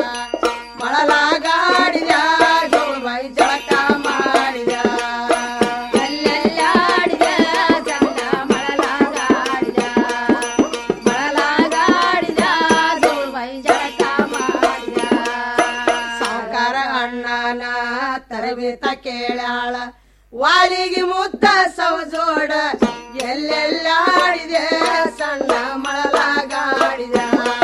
ಮಳಲಾಗಾಡಿದ ಜೋಳು ಬೈ ಜಳಕ ಮಾಡಿದ ಎಲ್ಲೆಲ್ಲಾಡಿದ ಸಣ್ಣ ಮಳಲಾಗಾಡಿದ ಮಳಲಾಗಾಡಿದ ಜೋಳು ಮೈ ಜಳಕ ಮಾಡಿದ ಸಾವುಕಾರ ಅಣ್ಣನ ತರಬೇತ ಕೇಳಾಳ ವಾಲಿಗೆ ಮುತ್ತ ಸವಜೋಡ ಎಲ್ಲೆಲ್ಲಾಡಿದೆ ಸಣ್ಣ ಮಳಲಾಗಾಡಿದ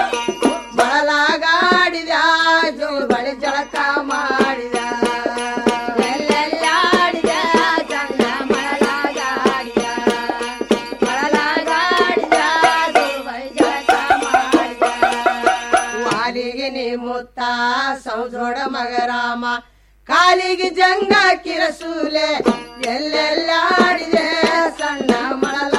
ಮಳಲಾಗಾಡಿದ ಜೋಳು ಬಳಿ ಜಳಕ ಮಾಡಿದ ಎಲ್ಲೆಲ್ಲಾಡಿದ ಸಣ್ಣ ಮಳಲಾಗಾಡಿದ ಮಳಲಾಗಾಡಿದ ಜೋಳು ಮೈ ಜಳಕ ಮಾಡಿದ ವಾಲಿಗೆ ನೀ ಮುತ್ತ ಸೌಜೋಡ ಮಗರಾಮ ಕಾಲಿಗೆ ಜಂಗ ಕಿರಸೂಲೆ ಎಲ್ಲೆಲ್ಲಾಡಿದೆ ಸಣ್ಣ ಮಳಲ